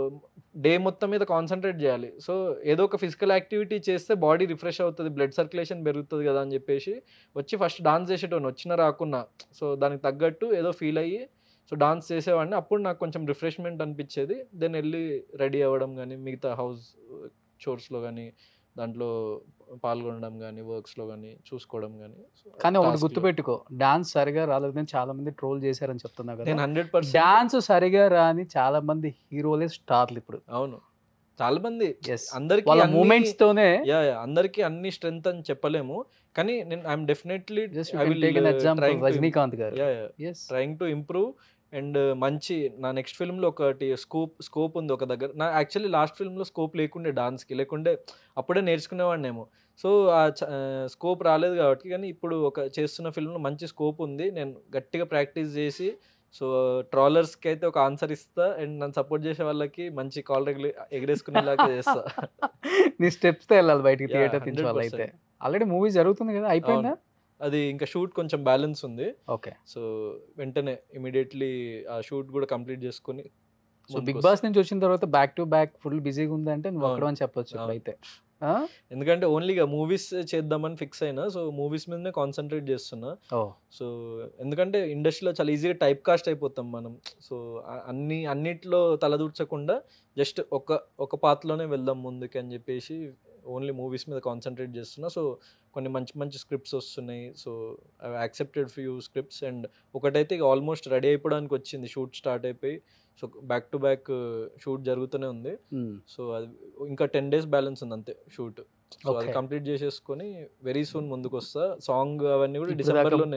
డే మొత్తం మీద కాన్సన్ట్రేట్ చేయాలి సో ఏదో ఒక ఫిజికల్ యాక్టివిటీ చేస్తే బాడీ రిఫ్రెష్ అవుతుంది బ్లడ్ సర్క్యులేషన్ పెరుగుతుంది కదా అని చెప్పేసి వచ్చి ఫస్ట్ డాన్స్ చేసేటోని వచ్చినా రాకున్నా సో దానికి తగ్గట్టు ఏదో ఫీల్ అయ్యి సో డాన్స్ చేసేవాడిని అప్పుడు నాకు కొంచెం రిఫ్రెష్మెంట్ అనిపించేది దెన్ వెళ్ళి రెడీ అవ్వడం కానీ మిగతా హౌస్ చోర్స్లో కానీ దాంట్లో పాల్గొనడం కానీ వర్క్స్లో కానీ చూసుకోవడం కానీ
కానీ ఒకటి గుర్తుపెట్టుకో డాన్స్ సరిగా రాలేదని చాలా మంది ట్రోల్ చేశారని చెప్తున్నా
నేను
కదా
హండ్రెడ్ పర్సెంట్
డాన్స్ సరిగా రాని చాలా మంది హీరోలే స్టార్లు ఇప్పుడు
అవును చాలా మంది
ఎస్
అందరికి
వాళ్ళ
అన్ని-
మూమెంట్స్ తోనే
యా యా అందరికి అన్ని స్ట్రెంగ్త్ అని చెప్పలేము కానీ నేను I'm definitely
just
I will,
take
uh,
example
trying to-
Rajinikanth garu
yeah yeah
yes
trying to improve and మంచి నా నెక్స్ట్ ఫిల్మ్లో ఒకటి స్కోప్ స్కోప్ ఉంది ఒక దగ్గర నా యాక్చువల్లీ లాస్ట్ ఫిల్మ్లో స్కోప్ లేకుండే డాన్స్కి లేకుండే అప్పుడే నేర్చుకునేవాడినేమో సో ఆ స్కోప్ రాలేదు కాబట్టి కానీ ఇప్పుడు ఒక చేస్తున్న ఫిల్మ్లో మంచి స్కోప్ ఉంది నేను గట్టిగా ప్రాక్టీస్ చేసి సో ట్రాలర్స్కి అయితే ఒక ఆన్సర్ ఇస్తా అండ్ నన్ను సపోర్ట్ చేసే వాళ్ళకి మంచి కాల్ ఎగరేసుకునేలాగా చేస్తా
నీ స్టెప్స్ తో వెళ్ళాలి బయటికి
Yeah,
థియేటర్ నుంచి వాళ్ళు అయితే
100%.
ఆల్రెడీ మూవీ జరుగుతుంది కదా అయిపోయిందా
అది ఇంకా షూట్ కొంచెం బ్యాలెన్స్ ఉంది
ఓకే
సో వెంటనే ఇమీడియట్లీ ఆ షూట్ కూడా కంప్లీట్ చేసుకొని
సో బిగ్
ముందుకు
బాస్ నుంచి వచ్చిన తర్వాత బ్యాక్ టు బ్యాక్ ఫుల్ బిజీగా ఉందంటే నువ్వు
అవును.
ఒక్కడో అని చెప్పొచ్చు
అవును.
ఇప్పుడైతే
ఎందుకంటే ఓన్లీగా మూవీస్ చేద్దామని ఫిక్స్ అయినా సో మూవీస్ మీదనే కాన్సన్ట్రేట్ చేస్తున్నా
ఓ
సో ఎందుకంటే ఇండస్ట్రీలో చాలా ఈజీగా టైప్ కాస్ట్ అయిపోతాం మనం సో ఆ- అన్ని అన్నిట్లో తలదూర్చకుండా జస్ట్ ఒక ఒక పాత్రలోనే వెళ్దాం ముందుకు అని చెప్పేసి ఓన్లీ మూవీస్ మీద కాన్సన్ట్రేట్ చేస్తున్నా సో కొన్ని మంచి మంచి స్క్రిప్ట్స్ వస్తున్నాయి so I accepted few scripts and ఒకటైతే ఆల్మోస్ట్ రెడీ అయిపోవడానికి వచ్చింది షూట్ స్టార్ట్ అయిపోయి so back to back shoot జరుగుతూనే ఉంది
ఉమ్.
సో అది ఇంకా టెన్ డేస్ బ్యాలెన్స్ ఉంది అంతే షూట్ సో అది
Okay.
కంప్లీట్ చేసేసుకొని వెరీ సూన్ ముందుకు వస్తా సాంగ్ అవన్నీ కూడా
ఇప్పుడు
డిసెంబర్
దాకా-
లోనే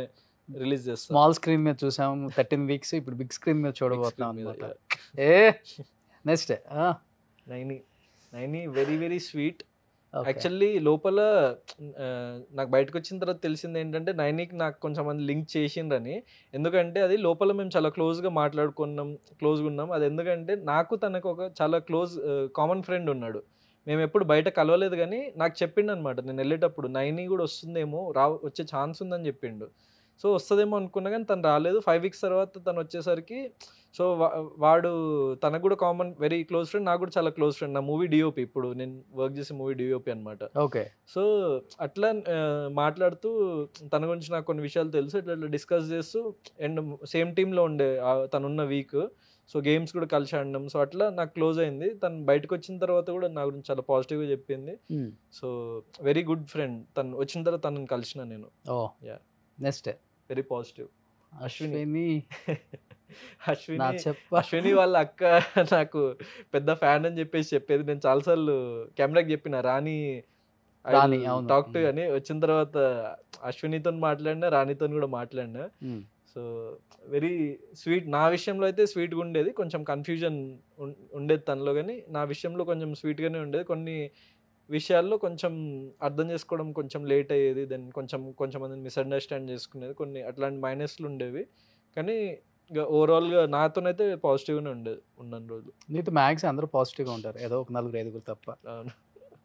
రిలీజ్ చేస్తాను
స్మాల్ స్క్రీన్ మీద చూసాం థర్టీన్ వీక్స్ ఇప్పుడు బిగ్ స్క్రీన్ మీద చూడబోతున్నాం
మీద,
అనమాట
yeah.
ఏ next
Naini Naini very very sweet actually లోపల ఆ, నాకు బయటకు వచ్చిన తర్వాత తెలిసింది ఏంటంటే నైనికి నాకు కొంచెం మంది లింక్ చేసిండ్రని ఎందుకంటే అది లోపల మేము చాలా క్లోజ్గా మాట్లాడుకున్నాం క్లోజ్గా ఉన్నాం అది ఎందుకంటే నాకు తనకు ఒక చాలా క్లోజ్ కామన్ ఫ్రెండ్ ఉన్నాడు మేము ఎప్పుడు బయట కలవలేదు కానీ నాకు చెప్పిండు అనమాట నేను వెళ్ళేటప్పుడు నైని కూడా వస్తుందేమో రా వచ్చే ఛాన్స్ ఉందని చెప్పిండు సో వస్తుందేమో అనుకున్నా కానీ తను రాలేదు ఫైవ్ వీక్స్ తర్వాత తను వచ్చేసరికి సో వాడు తనకు కూడా కామన్ వెరీ క్లోజ్ ఫ్రెండ్ నాకు కూడా చాలా క్లోజ్ ఫ్రెండ్ నా మూవీ డిఓపి ఇప్పుడు నేను వర్క్ చేసే మూవీ డిఓపి అనమాట
ఓకే
సో అట్లా ఆ, మాట్లాడుతూ తన గురించి నాకు కొన్ని విషయాలు తెలుసు ఇట్లా ఇట్లా డిస్కస్ చేస్తూ అండ్ సేమ్ టీంలో ఉండే ఆ తనున్న వీక్ సో గేమ్స్ కూడా కలిసి ఆడినాం సో అట్లా నాకు క్లోజ్ అయింది తను బయటకు వచ్చిన తర్వాత కూడా నా గురించి చాలా పాజిటివ్గా చెప్పింది సో వెరీ గుడ్ ఫ్రెండ్ తను వచ్చిన తర్వాత తనని కలిసిన నేను
oh
Yeah.
Next
very positive Ashwini.
Ashwini నా
అశ్విని
చెప్ప
అశ్విని వాళ్ళ అక్క నాకు పెద్ద ఫ్యాన్ అని చెప్పేసి చెప్పేది నేను చాలాసార్లు కెమెరాకి చెప్పిన రాణి
రాణి, అవును.
టాక్ టు అని వచ్చిన తర్వాత అశ్వినితో మాట్లాడినా రాణితో కూడా మాట్లాడినా
ఉమ్,
సో వెరీ స్వీట్ నా విషయంలో అయితే స్వీట్గా ఉండేది కొంచెం కన్ఫ్యూజన్ ఉండేది తనలో కానీ నా విషయంలో కొంచెం స్వీట్గానే ఉండేది కొన్ని విషయాల్లో కొంచెం అర్థం చేసుకోవడం కొంచెం లేట్ అయ్యేది దెన్ కొంచెం కొంచెం మందిని మిస్అండర్స్టాండ్ చేసుకునేది కొన్ని అట్లాంటి మైనస్లు ఉండేవి కానీ ఇక ఓవరాల్గా నాతోనైతే పాజిటివ్గానే ఉండేది ఉన్న రోజులు
నీతో మ్యాక్స్ అందరూ పాజిటివ్గా ఉంటారు ఏదో ఒక నలుగురు ఐదుగురు తప్ప
అవును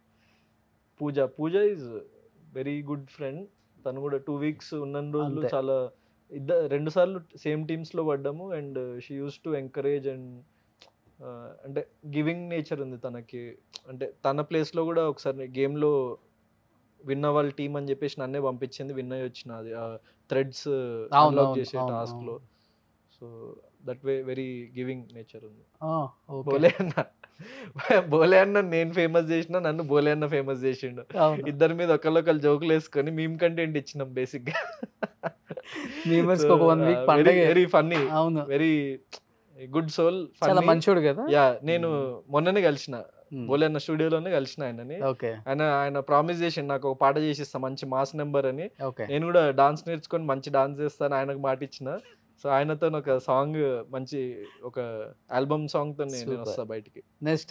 Pooja Pooja is very good friend తను కూడా టూ వీక్స్ ఉన్న రోజులు
అంతే.
చాలా ఇద్దరు రెండు సార్లు సేమ్ టీమ్స్లో పడ్డాము and she use to encourage and అంటే గివింగ్ నేచర్ ఉంది తనకి అంటే తన ప్లేస్లో కూడా ఒకసారి గేమ్లో విన్ అవ్వాలి టీం అని చెప్పేసి నన్నే పంపించింది విన్ అయ్యి వచ్చిన అది థ్రెడ్స్
అవును,
అన్లాక్
అవును,
చేసే
అవును,
టాస్క్లో
అవును.
So that way very giving nature ఉంది
ఆ, ఓకే
బోలే అన్న బోలే అన్న నేను ఫేమస్ చేసిన నన్ను బోలే అన్న ఫేమస్ చేసిండు
అవును.
ఇద్దరి మీద ఒకళ్ళొకళ్ళు జోకులు వేసుకొని మేము కంటెంట్ ఇచ్చినాం బేసిక్ గా
Memes కి ఒక one week పండగే.
వెరీ ఫన్నీ
అవును
వెరీ గుడ్ సోల్
చాలా మంచోడు కదా
యా నేను మొన్ననే కలిసిన
ఉమ్,
బోలే అన్న స్టూడియోలోనే కలిసిన ఆయనని
ఓకే
ఆయన ఆయన ప్రామిస్ చేసిండు నాకు ఒక పాట చేసిస్తా మంచి మాస్ నెంబర్ అని
ఓకే
నేను కూడా డాన్స్ నేర్చుకొని మంచి డాన్స్ చేస్తాను ఆయనకు మాట ఇచ్చిన సో ఆయనతో ఒక సాంగ్ మంచి ఒక ఆల్బమ్ సాంగ్ తో నేను
Super.
వస్తా బయటికి
నెక్స్ట్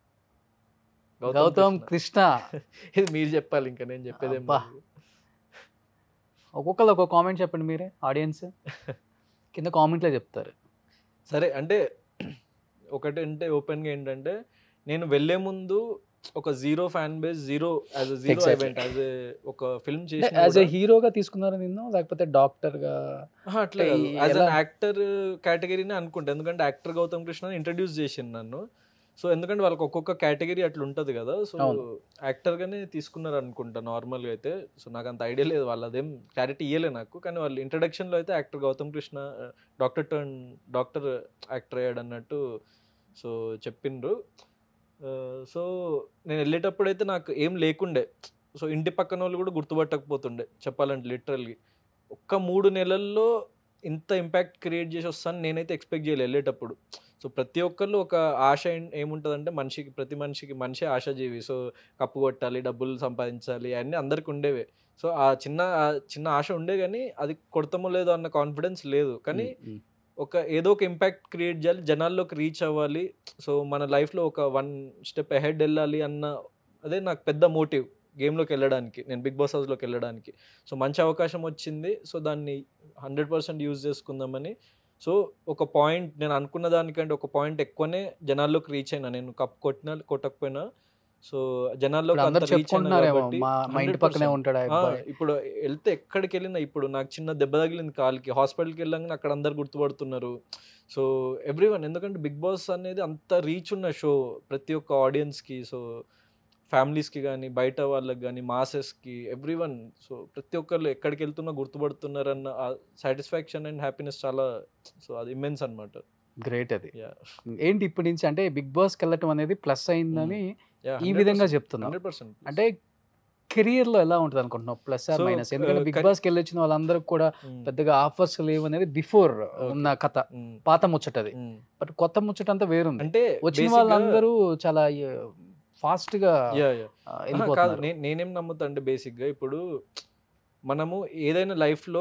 గౌతమ్
గౌతమ్
కృష్ణ.
కృష్ణ
ఇది మీరు చెప్పాలి ఇంకా నేను చెప్పేది
అబ్బా. ఒక్కొక్కరు ఒక్కొక్క కామెంట్ చెప్పండి మీరే ఆడియన్స్ కింద కామెంట్లో చెప్తారు
సరే అంటే ఒకటి అంటే ఓపెన్గా ఏంటంటే నేను వెళ్ళే ముందు ఒక zero fan base zero as a zero
Exactly.
Event as ఒక ఫిల్మ్
యాజ్ ఏ
చేసి
హీరోగా తీసుకున్నారా నిన్ను లేకపోతే డాక్టర్ గా
అట్లా
అంటే
యాజ్
ఎలా-
అన్ యాక్టర్ కేటగిరీనే అనుకుంటా ఎందుకంటే యాక్టర్ గౌతమ్ కృష్ణ ఇంట్రడ్యూస్ చేసిండు నన్ను సో ఎందుకంటే వాళ్ళకి ఒక్కొక్క కేటగిరీ అట్లా ఉంటుంది కదా సో
అవును.
యాక్టర్ గానే తీసుకున్నారు అనుకుంటా నార్మల్గా అయితే సో నాకు అంత ఐడియా లేదు వాళ్ళు అదేం క్లారిటీ ఇయ్యలే నాకు కానీ వాళ్ళు introduction లో అయితే actor Gautham Krishna doctor turn doctor actor అయ్యాడు అన్నట్టు సో చెప్పిండ్రు సో నేను వెళ్ళేటప్పుడు అయితే నాకు ఏం లేకుండే సో ఇంటి పక్కన వాళ్ళు కూడా గుర్తుపట్టకపోతుండే చెప్పాలంటే లిటరల్లీ ఒక్క మూడు నెలల్లో ఇంత ఇంపాక్ట్ క్రియేట్ చేసి వస్తాను నేనైతే ఎక్స్పెక్ట్ చేయలేదు వెళ్ళేటప్పుడు సో ప్రతి ఒక్కళ్ళు ఒక ఆశ ఏం- ఏముంటుందంటే మనిషికి ప్రతి మనిషికి మనిషి ఆశాజీవి సో కప్పు కొట్టాలి డబ్బులు సంపాదించాలి అన్నీ అందరికి ఉండేవే సో ఆ చిన్న ఆ చిన్న ఆశ ఉండే కానీ అది కొడతామో లేదో అన్న కాన్ఫిడెన్స్ లేదు కానీ
ఉమ్,
ఒక ఏదో ఒక ఇంపాక్ట్ క్రియేట్ చేయాలి జనాల్లోకి రీచ్ అవ్వాలి సో మన లైఫ్లో ఒక వన్ స్టెప్ అహెడ్ వెళ్ళాలి అన్న అదే నాకు పెద్ద మోటివ్ గేమ్లోకి వెళ్ళడానికి నేను బిగ్ బాస్ హౌస్లోకి వెళ్ళడానికి సో మంచి అవకాశం వచ్చింది సో దాన్ని హండ్రెడ్ పర్సెంట్ యూజ్ చేసుకుందామని సో ఒక పాయింట్ నేను అనుకున్న దానికంటే ఒక పాయింట్ ఎక్కువనే జనాల్లోకి రీచ్ అయినా నేను కప్ కొట్టినా కొట్టకపోయినా సో జనాల్లోకి
ఇప్పుడు అందరు
అంత రీచ్ అయినా
చెప్పుకుంటున్నారేమో
కాబట్టి
మా మా ఇంటి పక్కనే
100%.
ఉంటాడు ఆ
ఆ,
అబ్బాయి
ఇప్పుడు వెళ్తే ఎక్కడికి వెళ్ళినా ఇప్పుడు నాకు చిన్న దెబ్బ తగిలింది కాలుకి హాస్పిటల్కి వెళ్ళాగానే అక్కడ అందరు గుర్తుపడుతున్నారు సో ఎవ్రీ వన్ ఎందుకంటే బిగ్ బాస్ అనేది అంత రీచ్ ఉన్న షో ప్రతి ఒక్క ఆడియన్స్కి సో ఫ్యామిలీస్కి కానీ బయట వాళ్ళకి కానీ మాసెస్కి ఎవ్రీ వన్ సో ప్రతి ఒక్కళ్ళు ఎక్కడికి వెళ్తున్నా గుర్తుపడుతున్నారన్న ఆ సాటిస్ఫాక్షన్ అండ్ హ్యాపీనెస్ చాలా సో అది ఇమ్మెన్స్ అనమాట
గ్రేట్ అది
Yeah.
ఏంటి ఇప్పటి నుంచి అంటే బిగ్ బాస్ కి వెళ్ళటం అనేది ప్లస్ అయిందని ఈ విధంగా చెప్తున్నాం
హండ్రెడ్ పర్సెంట్
అంటే కెరియర్ లో ఎలా ఉంటుంది అనుకుంటున్నావు ప్లస్ ఆర్
So,
మైనస్ ఎందుకంటే
uh,
బిగ్
car-
బాస్ కి వెళ్ళొచ్చిన వాళ్ళందరూ కూడా పెద్దగా ఆఫర్స్ లేవు అనేది బిఫోర్ ఉన్న కథ పాత ముచ్చటది బట్ కొత్త ముచ్చట అంతా వేరుంది
అంటే
వచ్చిన
basic గా-
వాళ్ళందరూ చాలా ఫాస్ట్ గా
Yeah, yeah.
ఆ,
ఆహా, కాదు
వెళ్ళిపోతున్నారు
నే- నేనేం నమ్ముతా అంటే బేసిక్గా ఇప్పుడు మనము ఏదైనా లైఫ్లో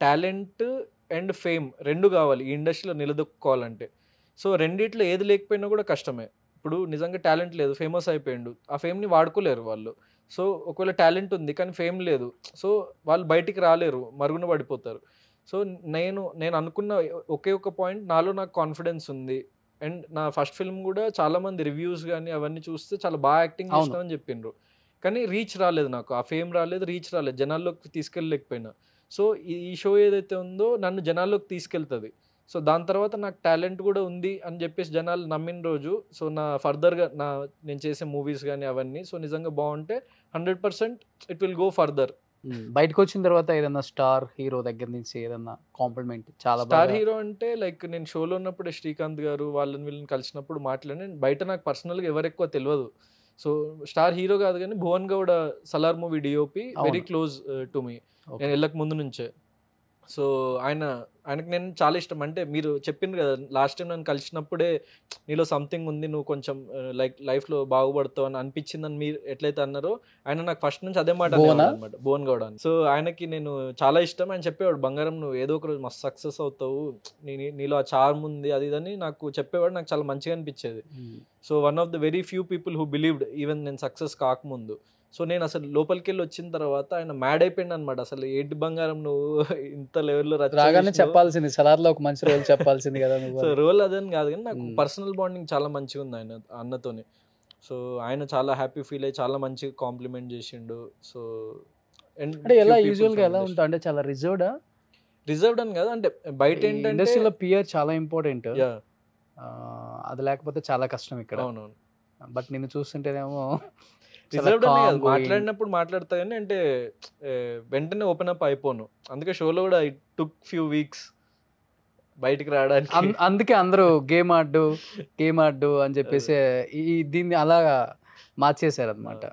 టాలెంట్ అండ్ ఫేమ్ రెండు కావాలి ఈ ఇండస్ట్రీలో నిలదొక్కుకోవాలంటే సో రెండిట్లో ఏది లేకపోయినా కూడా కష్టమే ఇప్పుడు నిజంగా టాలెంట్ లేదు ఫేమస్ అయిపోయిండు ఆ ఫేమ్ని వాడుకోలేరు వాళ్ళు సో ఒకవేళ టాలెంట్ ఉంది కానీ ఫేమ్ లేదు సో వాళ్ళు బయటికి రాలేరు మరుగున పడిపోతారు సో నేను నేను అనుకున్న ఒకే ఒక పాయింట్ నాలో నాకు కాన్ఫిడెన్స్ ఉంది అండ్ నా ఫస్ట్ ఫిల్మ్ కూడా చాలా మంది రివ్యూస్ కానీ అవన్నీ చూస్తే చాలా బాగా యాక్టింగ్
అవును.
చేసినామని చెప్పిండ్రు కానీ రీచ్ రాలేదు నాకు ఆ ఫేమ్ రాలేదు రీచ్ రాలేదు జనాల్లోకి తీసుకెళ్ళలేకపోయినా సో ఈ ఈ షో ఏదైతే ఉందో నన్ను జనాల్లోకి తీసుకెళ్తుంది సో దాని తర్వాత నాకు టాలెంట్ కూడా ఉంది అని చెప్పేసి జనాలు నమ్మిన రోజు సో నా ఫర్దర్గా నా నేను చేసే మూవీస్ కానీ అవన్నీ సో నిజంగా బాగుంటే hundred percent it will go further
ఉమ్, బయటకు వచ్చిన తర్వాత ఏదన్నా స్టార్ హీరో దగ్గర నుంచి ఏదన్నా కాంప్లిమెంట్ చాలా
స్టార్
బాగా
హీరో అంటే లైక్ నేను షోలో ఉన్నప్పుడు శ్రీకాంత్ గారు వాళ్ళని వీళ్ళని కలిసినప్పుడు మాట్లాడి బయట నాకు పర్సనల్గా ఎవరు ఎక్కువ తెలియదు సో స్టార్ హీరో కాదు కానీ Bhuvan Gowda Salaar movie DOP very
అవును.
Close to me
Okay.
నేను వెళ్ళక ముందు నుంచే సో ఆయన ఆయనకి నేను చాలా ఇష్టం అంటే మీరు చెప్పిండ్రు కదా లాస్ట్ టైం నన్ను కలిసినప్పుడే నీలో సంథింగ్ ఉంది నువ్వు కొంచెం లైక్ లైఫ్లో బాగుపడతావు అని అనిపించిందని మీరు ఎట్లయితే అన్నారో ఆయన నాకు ఫస్ట్ నుంచి అదే మాట
భువనా?
అనమాట భువన్ గౌడ అని సో ఆయనకి నేను చాలా ఇష్టం ఆయన చెప్పేవాడు బంగారం నువ్వు ఏదో ఒక రోజు మస్తు సక్సెస్ అవుతావు నీ నీ- నీలో ఆ చార్మ్ ఉంది అది ఇదని నాకు చెప్పేవాడు నాకు చాలా మంచిగా అనిపించేది
ఉమ్,
so one of the very few people who believed even నేను సక్సెస్ కాకముందు సో నేను అసలు లోపలికి వెళ్ళి వచ్చిన తర్వాత ఆయన మ్యాడ్ అయిపోయింది అనమాట అసలు ఏంటి బంగారం నువ్వు ఇంత లెవెల్లో
రాగానే చెప్పాల్సింది సలార్ లో ఒక మంచి రోల్ చెప్పాల్సింది కదా
సో
నువ్వు
రోల్ అదని కాదు కానీ నాకు
Hmm.
పర్సనల్ బాండింగ్ చాలా మంచిగా ఉంది ఆయన అన్నతోని సో ఆయన చాలా హ్యాపీ ఫీల్ అయ్యి చాలా మంచిగా కాంప్లిమెంట్ చేసిండు సో
అంటే ఎలా యూజువల్ గా ఎలా ఉంటా అంటే చాలా రిజర్వ్డ్
రిజర్వ్డ్ అని కాదు అంటే బయట ఏంటంటే
ఇండస్ట్రీలో పియర్ చాలా ఇంపార్టెంట్
Yeah,
అది లేకపోతే చాలా కష్టం ఇక్కడ
అవునవును
బట్ నిన్ను చూస్తుంటేనేమో చాలా
రిజర్వ్డ్ అనే కాదు
calm going.
మాట్లాడినప్పుడు మాట్లాడతా కానీ అంటే ఏ, వెంటనే ఓపెన్ అప్ అయిపోను అందుకే షోలో కూడా ఇట్ టుక్ ఫ్యూ వీక్స్ బయటికి రావడానికి
అం- అందుకే అందరూ గేమ్ ఆడు గేమ్ ఆడు అని చెప్పేసి ఈ దీన్ని అలా మార్చేశారు అనమాట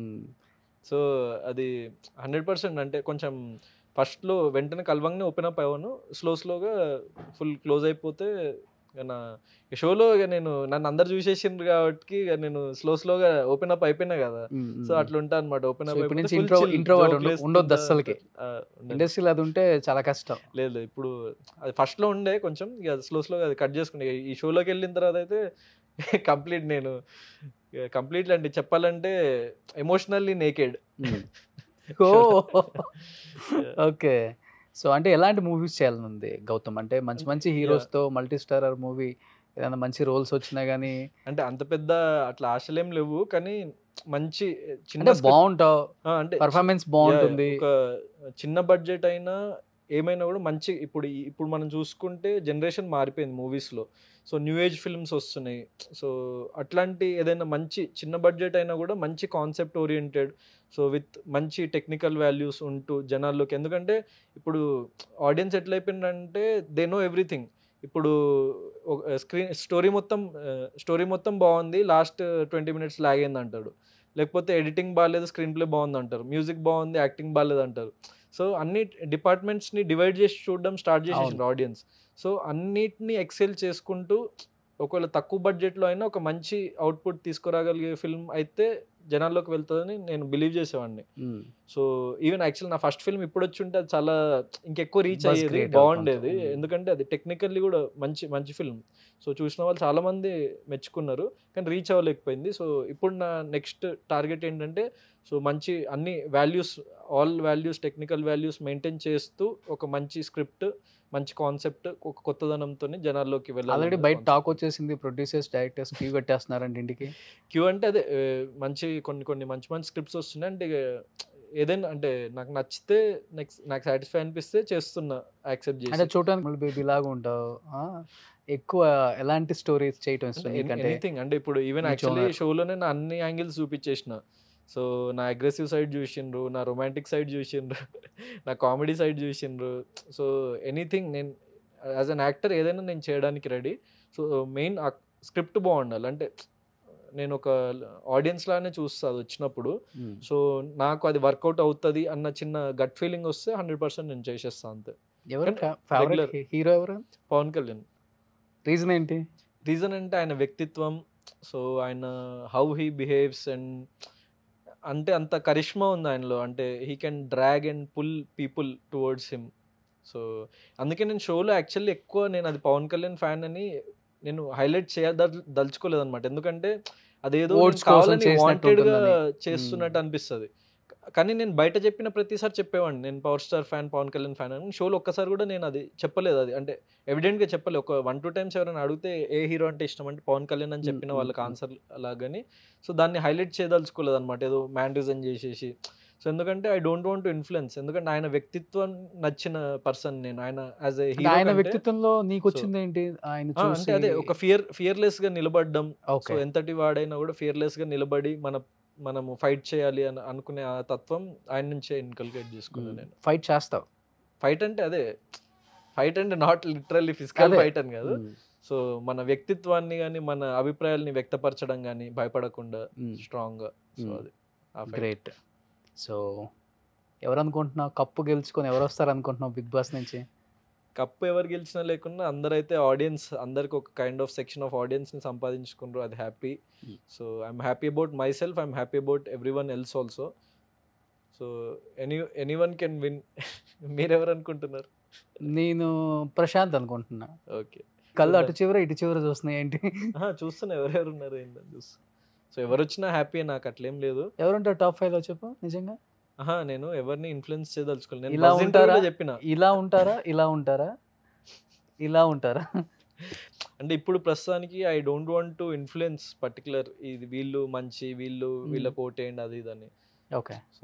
సో అది హండ్రెడ్ పర్సెంట్ అంటే కొంచెం ఫస్ట్లో వెంటనే కలవంగానే ఓపెన్ అప్ అయ్యాను స్లో స్లోగా ఫుల్ క్లోజ్ అయిపోతే ఇక నా ఈ షోలో ఇక నేను నన్ను అందరు చూసేసిండ్రు కాబట్టి ఇక నేను స్లో స్లోగా ఓపెన్ అప్ అయిపోయినా కదా సో అట్లా ఉంటా అనమాట ఓపెన్
So,
అప్
ఇప్పటి నుంచి intro- introvert ఉండ- ఉండొద్దు అస్సలకి. ఇండస్ట్రీలో అది ఉంటే చాలా కష్టం
లేదు లేదు, ఇప్పుడు అది ఫస్ట్ లో ఉండే కొంచెం ఇక స్లో స్లోగా అది కట్ చేసుకునే ఇక ఈ షోలోకి వెళ్ళిన తర్వాత అయితే కంప్లీట్ నేను కంప్లీట్లీ అంటే చెప్పాలంటే emotionally naked
oh okay so అంటే ఎలాంటి మూవీస్ చేయాలని ఉంది గౌతమ్ అంటే మంచి మంచి హీరోస్ తో మల్టీ స్టారర్ మూవీ ఏదైనా మంచి రోల్స్ వచ్చినా గానీ
అంటే అంత పెద్ద అట్లా ఆశలేం లేవు కానీ మంచి చిన్న
అంటే
script-
బాగుంటావు
ఆ, అంటే
పర్ఫార్మెన్స్
yeah,
బాగుంటుంది
ఒక చిన్న బడ్జెట్ అయినా ఏమైనా కూడా మంచి ఇప్పుడు ఈ- ఇప్పుడు మనం చూసుకుంటే జనరేషన్ మారిపోయింది మూవీస్ లో సో న్యూ ఏజ్ ఫిల్మ్స్ వస్తున్నాయి సో అట్లాంటి ఏదైనా మంచి చిన్న బడ్జెట్ అయినా కూడా మంచి కాన్సెప్ట్ ఓరియంటెడ్ సో విత్ మంచి టెక్నికల్ వాల్యూస్ ఉంటూ జనాల్లోకి ఎందుకంటే ఇప్పుడు ఆడియన్స్ ఎట్లయిపోయిందంటే దే నో ఎవ్రీథింగ్ ఇప్పుడు స్క్రీన్ స్టోరీ మొత్తం స్టోరీ మొత్తం బాగుంది లాస్ట్ ట్వంటీ మినిట్స్ లాగ్ అయింది అంటాడు లేకపోతే ఎడిటింగ్ బాగాలేదు స్క్రీన్ ప్లే బాగుంది అంటారు మ్యూజిక్ బాగుంది యాక్టింగ్ బాగాలేదు అంటారు సో అన్ని డిపార్ట్మెంట్స్ని డివైడ్ చేసి చూడడం స్టార్ట్ చేసేసిండ్రు ఆడియన్స్ సో అన్నిటిని ఎక్సెల్ చేసుకుంటూ ఒకవేళ తక్కువ బడ్జెట్లో అయినా ఒక మంచి అవుట్పుట్ తీసుకురాగలిగే ఫిల్మ్ అయితే జనాల్లోకి వెళ్తుందని నేను బిలీవ్ చేసేవాడిని
ఉమ్.
సో ఈవెన్ యాక్చువల్ నా ఫస్ట్ ఫిల్మ్ ఇప్పుడు వచ్చి ఉంటే అది చాలా ఇంకెక్కువ రీచ్
Buzz
అయ్యేది
create
బాగుండేది
అవుతుంది.
ఎందుకంటే అది టెక్నికల్లీ కూడా మంచి మంచి ఫిల్మ్ సో చూసిన వాళ్ళు చాలా మంది మెచ్చుకున్నారు కానీ రీచ్ అవ్వలేకపోయింది సో ఇప్పుడు నా నెక్స్ట్ టార్గెట్ ఏంటంటే సో మంచి అన్ని values all values technical values maintain చేస్తూ ఒక మంచి స్క్రిప్ట్ మంచి కాన్సెప్ట్ ఒక కొత్తదనంతో జనాల్లోకి వెళ్ళాలి
ఆల్రెడీ బయట టాక్ వచ్చేసింది ప్రొడ్యూసర్స్ డైరెక్టర్స్ క్యూ కట్టేస్తున్నారంటే ఇంటికి
క్యూ అంటే అదే ఏ, మంచి కొన్ని కొన్ని మంచి మంచి స్క్రిప్ట్స్ వస్తున్నాయి అంటే ఇక ఏదైనా అంటే నాకు నచ్చితే నెక్స్ట్ నాకు సాటిస్ఫై అనిపిస్తే చేస్తున్నా యాక్సెప్ట్
అంటే
చేసి
చూడడానికి బేబీ లాగా ఉంటావు ఆ, ఎక్కువ ఎలాంటి స్టోరీస్ చేయటం ఇష్టం నీకంటే
ఎనీథింగ్ అంటే ఇప్పుడు ఈవెన్
నీ
యాక్చువల్లీ
genre.
షోలోనే నా అన్ని యాంగిల్స్ చూపించేసిన సో నా అగ్రెసివ్ సైడ్ చూసిండ్రు నా రొమాంటిక్ సైడ్ చూసిండ్రు నా కామెడీ సైడ్ చూసిండ్రు సో ఎనీథింగ్ నేను యాజ్ అన్ యాక్టర్ ఏదైనా నేను చేయడానికి రెడీ సో మెయిన్ స్క్రిప్ట్ బాగుండాలి అంటే నేను ఒక ఆడియన్స్ లానే చూస్తా అది వచ్చినప్పుడు
ఉమ్.
సో నాకు అది వర్కౌట్ అవుతుంది అన్న చిన్న గట్ ఫీలింగ్ వస్తే హండ్రెడ్ పర్సెంట్ నేను చేసేస్తాను అంతే
ఎవరు
కానీ
ఫేవరెట్
regular.
హీరో ఎవరు
పవన్ కళ్యాణ్
రీజన్ ఏంటి
రీజన్ అంటే ఆయన వ్యక్తిత్వం సో ఆయన హౌ హీ బిహేవ్స్ అండ్ అంటే అంత కరిష్మా ఉంది ఆయనలో అంటే he can drag and pull people towards him so అందుకే నేను షోలో యాక్చువల్లీ ఎక్కువ నేను అది పవన్ కళ్యాణ్ ఫ్యాన్ అని నేను హైలైట్ చేయదల్ దలుచుకోలేదు అనమాట ఎందుకంటే అదేదో
Votes
నేను
కోసం
కావాలని
చేసినట్టు
వాంటెడ్ గా
ఉంటుందని.
చేస్తున్నట్టు అనిపిస్తుంది కానీ నేను బయట చెప్పిన ప్రతిసారి చెప్పేవాడిని నేను power star fan Pawan Kalyan fan అని షోలో ఒక్కసారి కూడా నేను అది చెప్పలేదు అది అంటే ఎవిడెంట్ గా చెప్పలేదు ఒక వన్ టూ టైమ్స్ ఎవరైనా అడిగితే ఏ హీరో అంటే ఇష్టం అంటే పవన్ కళ్యాణ్ అని
Hmm,
చెప్పిన
hmm,
వాళ్ళకి
hmm.
ఆన్సర్ అలాగని సో దాన్ని హైలైట్ చేయదలుచుకోలేదు అనమాట ఏదో మ్యాన్ చేసేసి సో ఎందుకంటే I don't want to influence ఎందుకంటే ఆయన వ్యక్తిత్వం నచ్చిన పర్సన్ నేను ఆయన యాజ్ ఎ
అంటే ఆయన వ్యక్తిత్వంలో నీకు వచ్చింది ఏంటి ఆయన
అంటే
చూసి
అదే ఒక ఫియర్ ఫియర్లెస్ గా నిలబడడం సో
ఓకే
ఎంతటి వాడైనా కూడా ఫియర్లెస్ గా నిలబడి మన మనము ఫైట్ చేయాలి అని అనుకునే ఆ తత్వం ఆయన నుంచే ఇన్కల్కేట్ చేసుకున్నాను నేను
ఫైట్ చేస్తావు
ఫైట్ అంటే అదే ఫైట్ అంటే నాట్ లిటరల్లీ ఫిజికల్
అదే.
ఫైట్ అని కాదు సో మన వ్యక్తిత్వాన్ని కానీ మన అభిప్రాయాల్ని వ్యక్తపరచడం కానీ భయపడకుండా స్ట్రాంగ్ గా సో
Mm.
అది ఆ fight.
గ్రేట్ సో ఎవరు అనుకుంటున్నావు కప్పు గెలుచుకొని ఎవరు వస్తారు అనుకుంటున్నావు బిగ్ బాస్ నుంచి
కప్పు ఎవరు గెలిచినా లేకున్నా అందరైతే ఆడియన్స్ అందరికి ఒక kind of section of audience ని సంపాదించుకున్నారు అది happy
Hmm.
So I'm happy about myself I'm happy about everyone else also so any anyone can win మీరెవరు అనుకుంటున్నారు
నేను ప్రశాంత్ అనుకుంటున్నా
ఓకే
కళ్ళు అటు చివర ఇటు చివర చూస్తున్నాయి ఏంటి
చూస్తున్నా ఎవరెవరు ఉన్నారు ఏంటని చూస్తున్నా సో ఎవరు వచ్చినా హ్యాపీ నాకు అట్లేం లేదు
ఎవరుంటారు టాప్ ఫైవ్ లో చెప్పు నిజంగా
ఆహా నేను ఎవరిని ఇన్ఫ్లుయెన్స్ చేయదలుచుకోలేదు నేను
ఇలా
buzz
ఉంటారా?
interview లో చెప్పిన
ఇలా ఉంటారా ఇలా ఉంటారా ఇలా ఉంటారా
అంటే ఇప్పుడు ప్రస్తుతానికి I don't want to influence particular ఇది వీళ్ళు మంచి వీళ్ళు
Hmm.
వీళ్ళకి ఓటేయండి అది ఇది అని
okay
so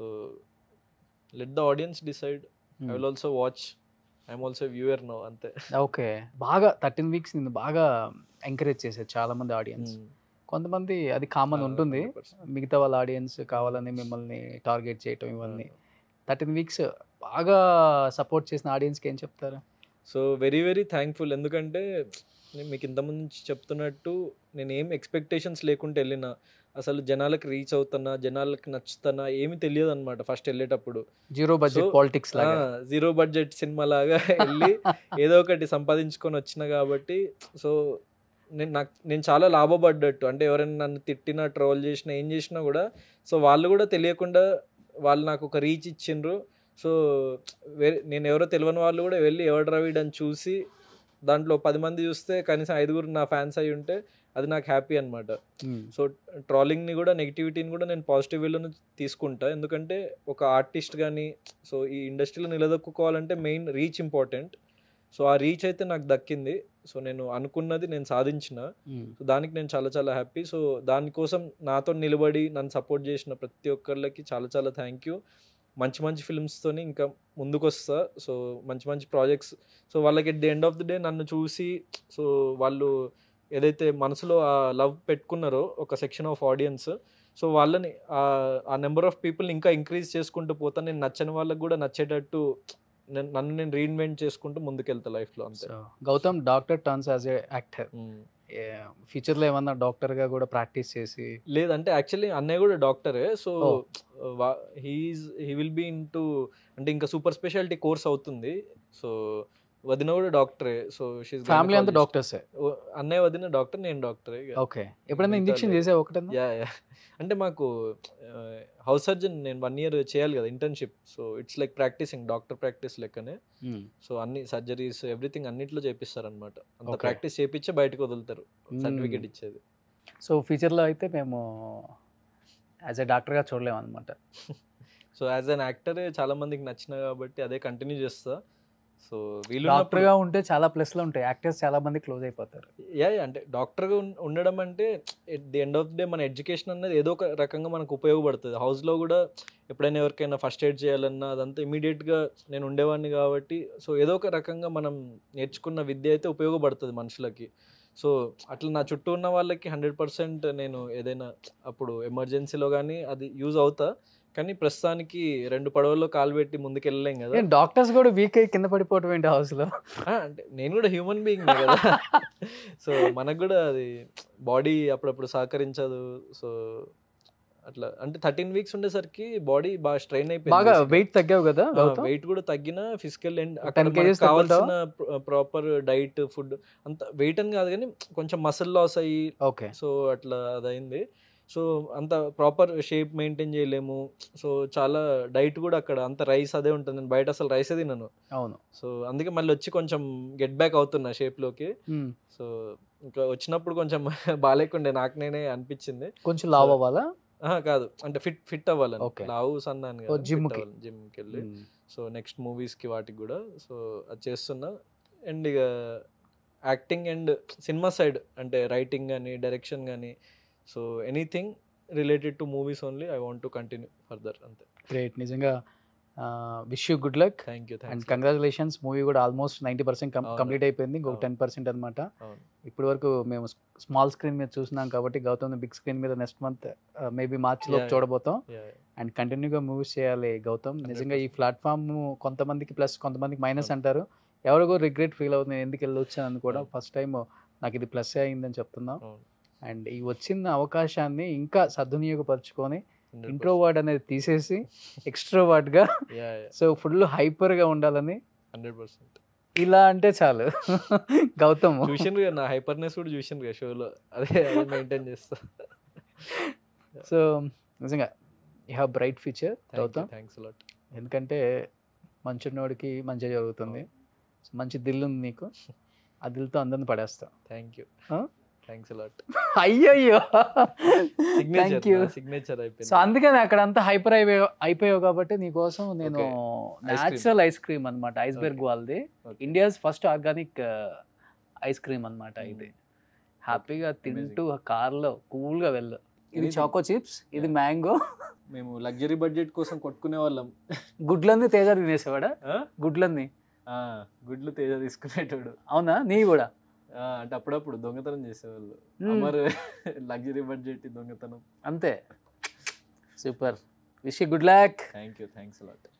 let the audience decide I will also watch I'm also viewer no అంతే
ఓకే బాగా థర్టీన్ వీక్స్ నిన్ను బాగా ఎంకరేజ్ చేశారు చాలా మంది ఆడియన్స్ కొంతమంది అది కామన్ ఉంటుంది మిగతా వాళ్ళ ఆడియన్స్ కావాలని మిమ్మల్ని టార్గెట్ చేయటం ఇవన్నీ థర్టీన్ వీక్స్ బాగా సపోర్ట్ చేసిన ఆడియన్స్కి ఏం చెప్తారు
సో వెరీ వెరీ థ్యాంక్ఫుల్ ఎందుకంటే నేను మీకు ఇంతకుముందు నుంచి చెప్తున్నట్టు నేను ఏం ఎక్స్పెక్టేషన్స్ లేకుంటే వెళ్ళిన అసలు జనాలకు రీచ్ అవుతున్నా జనాలకు నచ్చుతున్నా ఏమీ తెలియదు అనమాట ఫస్ట్ వెళ్ళేటప్పుడు
జీరో బడ్జెట్
So,
పాలిటిక్స్ లాగా
జీరో బడ్జెట్ సినిమా లాగా వెళ్ళి ఏదో ఒకటి సంపాదించుకొని వచ్చిన కాబట్టి సో నేను నాకు నేను చాలా లాభపడ్డట్టు అంటే ఎవరైనా నన్ను తిట్టినా ట్రోల్ చేసినా ఏం చేసినా కూడా సో వాళ్ళు కూడా తెలియకుండా వాళ్ళు నాకు ఒక రీచ్ ఇచ్చిండ్రు సో వేరే నేను ఎవరో తెలియని వాళ్ళు కూడా వెళ్ళి ఎవడు రవిడ్ అని చూసి దాంట్లో పది మంది చూస్తే కనీసం ఐదుగురు నా ఫ్యాన్స్ అయి ఉంటే అది నాకు హ్యాపీ అనమాట
మ్మ్.
సో ట్రాలింగ్ని కూడా నెగిటివిటీని కూడా నేను పాజిటివ్ వేలోనే తీసుకుంటా ఎందుకంటే ఒక ఆర్టిస్ట్ కానీ సో ఈ ఇండస్ట్రీలో నిలదొక్కుకోవాలంటే మెయిన్ రీచ్ ఇంపార్టెంట్ సో ఆ రీచ్ అయితే నాకు దక్కింది సో నేను అనుకున్నది నేను సాధించిన
మ్మ్.
సో దానికి నేను చాలా చాలా హ్యాపీ సో దానికోసం నాతో నిలబడి నన్ను సపోర్ట్ చేసిన ప్రతి ఒక్కళ్ళకి చాలా చాలా థ్యాంక్ యూ మంచి మంచి ఫిల్మ్స్తోని ఇంకా ముందుకు వస్తా సో మంచి మంచి ప్రాజెక్ట్స్ సో వాళ్ళకి at the end of the day నన్ను చూసి సో వాళ్ళు ఏదైతే మనసులో ఆ లవ్ పెట్టుకున్నారో ఒక సెక్షన్ ఆఫ్ ఆడియన్స్ సో వాళ్ళని ఆ- ఆ నెంబర్ ఆఫ్ పీపుల్ని ఇంకా ఇంక్రీజ్ చేసుకుంటూ పోతా నేను నచ్చని వాళ్ళకి కూడా నచ్చేటట్టు నేను నన్ను నేను రీఇన్వెంట్ చేసుకుంటూ ముందుకెళ్తా లైఫ్లో అంతే
so Gautam doctor turns as a actor
mm.
ఫ్యూచర్లో ఏమన్నా డాక్టర్గా కూడా ప్రాక్టీస్ చేసి
లేదంటే యాక్చువల్లీ అన్నయ్య కూడా డాక్టరే so
Oh.
He's he will be in అంటే ఇంకా సూపర్ స్పెషాలిటీ కోర్స్ అవుతుంది సో వదిన కూడా డాక్టరే సో షీస్
ఫ్యామిలీ అంతా డాక్టర్సే
అన్నయ్య వదిన డాక్టర్ నేను డాక్టరే
ఓకే ఎప్పుడైనా
మిగతా
ఇంజెక్షన్
లేదు.
చేసే ఒకటన్నా
యా యా అంటే మాకు హౌస్ సర్జన్ నేను వన్ ఇయర్ చేయాలి కదా internship so it's like practising doctor practice లెక్కనే
మ్మ్.
సో అన్ని సర్జరీస్ ఎవ్రీథింగ్ అన్నిట్లో చేపిస్తారు అనమాట అంత
Okay.
ప్రాక్టీస్ చేపించే బయటకు వదులుతారు సర్టిఫికేట్ ఇచ్చేది
సో ఫ్యూచర్లో అయితే మేము యాజ్ ఎ డాక్టర్గా చూడలేము అనమాట
సో యాజ్ అన్ యాక్టర్ చాలా మందికి నచ్చిన కాబట్టి అదే కంటిన్యూ చేస్తా సో వీళ్ళు
డాక్టర్గా ఉంటే చాలా ప్లస్లు ఉంటాయి యాక్టర్స్ చాలా మంది క్లోజ్ అయిపోతారు
యా యా, అంటే డాక్టర్గా ఉండడం అంటే at the end of day మన ఎడ్యుకేషన్ అనేది ఏదో ఒక రకంగా మనకు ఉపయోగపడుతుంది హౌస్లో కూడా ఎప్పుడైనా ఎవరికైనా ఫస్ట్ ఎయిడ్ చేయాలన్నా అదంతా ఇమీడియట్గా నేను ఉండేవాడిని కాబట్టి సో ఏదో ఒక రకంగా మనం నేర్చుకున్న విద్య అయితే ఉపయోగపడుతుంది మనుషులకి సో అట్లా నా చుట్టూ ఉన్న వాళ్ళకి హండ్రెడ్ పర్సెంట్ నేను ఏదైనా అప్పుడు ఎమర్జెన్సీలో కానీ అది యూజ్ అవుతా కానీ ప్రస్తుతానికి రెండు పడవల్లో కాలు పెట్టి ముందుకు వెళ్ళలేం కదా
డాక్టర్స్ కూడా వీక్ అయ్యి కింద పడిపోవటం ఏంటి హౌస్లో
ఆ, అంటే నేను కూడా హ్యూమన్ బీయింగ్ కదా సో మనకు కూడా అది బాడీ అప్పుడప్పుడు సహకరించదు సో అట్లా అంటే థర్టీన్ వీక్స్ ఉండేసరికి బాడీ బాగా స్ట్రెయిన్
బాగా
అయిపోయింది
వెయిట్ తగ్గావు కదా గౌతమ్
వెయిట్ కూడా తగ్గిన ఫిజికల్ అండ్
10
అక్కడ
kgs
మనకు కావాల్సిన
తగ్గుంటావా?
ప్రాపర్ డైట్ ఫుడ్ అంత వెయిట్ అని కాదు కానీ కొంచెం మసిల్ లాస్ అయ్యి
ఓకే
సో అట్లా అదైంది సో అంత ప్రాపర్ షేప్ మెయింటైన్ చేయలేము సో చాలా డైట్ కూడా అక్కడ అంత రైస్ అదే ఉంటుంది నేను బయట అసలు రైసే తినను
అవును
సో అందుకే మళ్ళీ వచ్చి కొంచెం గెట్ బ్యాక్ అవుతున్నా షేప్లోకి
మ్మ్.
సో ఇంకా వచ్చినప్పుడు కొంచెం బాగాలేకుండే నాకు నేనే అనిపించింది
కొంచెం లావ్ అవ్వాలా
ఆహా, కాదు అంటే ఫిట్ ఫిట్ అవ్వాలని
Okay.
లావు సన్నాను
ఓ, gym కి.
జిమ్కి వెళ్ళి
మ్మ్.
సో నెక్స్ట్ మూవీస్కి వాటికి కూడా సో అది చేస్తున్నా అండ్ ఇక యాక్టింగ్ అండ్ సినిమా సైడ్ అంటే రైటింగ్ కానీ డైరెక్షన్ కానీ so anything related to movies only I want to continue further అంతే
గ్రేట్ నిజంగా wish you good luck
thank you
and
thank
congratulations movie కూడా ఆల్మోస్ట్ నైంటీ పర్సెంట్
అవును.
Complete అయిపోయింది ఇంకొక
అవును.
టెన్ పర్సెంట్ అనమాట
అవును
ఇప్పటి వరకు మేము స్మాల్ స్క్రీన్ మీద చూసినాం కాబట్టి గౌతమ్ బిగ్ స్క్రీన్ మీద నెక్స్ట్ మంత్ మేబీ మార్చ్ లో
Yeah, yeah.
చూడబోతాం
Yeah,
అండ్ కంటిన్యూగా మూవీస్ చేయాలి గౌతమ్ నిజంగా ఈ
100%.
ప్లాట్ఫామ్ కొంతమందికి ప్లస్ కొంతమందికి మైనస్ అంటారు ఎవరికో రిగ్రెట్ ఫీల్ అవుతుంది నేను ఎందుకు వెళ్ళొచ్చాను కూడా
అవును.
ఫస్ట్ టైం నాకు ఇది ప్లస్ అయిందని చెప్తున్నాం
అవును.
అండ్ ఈ వచ్చిన అవకాశాన్ని ఇంకా సద్వినియోగపరచుకొని
100%.
ఇంట్రోవర్డ్ అనేది తీసేసి extrovert గా
Yeah, yeah.
సో ఫుల్ గా ఉండాలని
100%.
ఇలా అంటే చాలు గౌతమ్
చూసిండ్రు కదా నా హైపర్నెస్ కూడా చూసిండ్రు కదా షోలో అదే అదే మెయింటైన్ చేస్తా
సో నిజంగా you have bright future Gautam
thanks lot
ఎందుకంటే మంచున్నోడికి మంచి జరుగుతుంది సో మంచి దిల్లు ఉంది నీకు ఆ దిల్తో అందరిని పడేస్తావు
thank you
Huh?
Thanks lot
అయ్యయ్యో థ్యాంక్ యూ
సిగ్నేచర్ సిగ్నేచర్ అయిపోయింది
సో అందుకని అక్కడ అంతా హైపర్ అయిపోయి అయిపోయావు కాబట్టి నీకోసం నేను
Okay. Ice cream.
Natural ice cream అనమాట ఐస్బెర్గ్
Okay.
వాళ్ళది
Okay.
India's first organic ice cream అనమాట
Mm.
ఇది హ్యాపీగా
Amazing.
తింటూ కార్లో కూల్గా వెళ్ళు ఇది
Anything.
చాకో చిప్స్ ఇది
Yeah.
మ్యాంగో
మేము లగ్జరీ బడ్జెట్ కోసం కొట్టుకునే వాళ్ళం
గుడ్లన్నీ తేజ తినేసేవాడా గుడ్లన్నీ
గుడ్లు తేజ తీసుకునేటోడు
అవునా నీ కూడా
ఆ, అంటే అప్పుడప్పుడు దొంగతనం చేసేవాళ్ళు
Mm.
అమర్ లగ్జరీ బడ్జెట్ దొంగతనం
అంతే super wish good luck
thank you thanks lot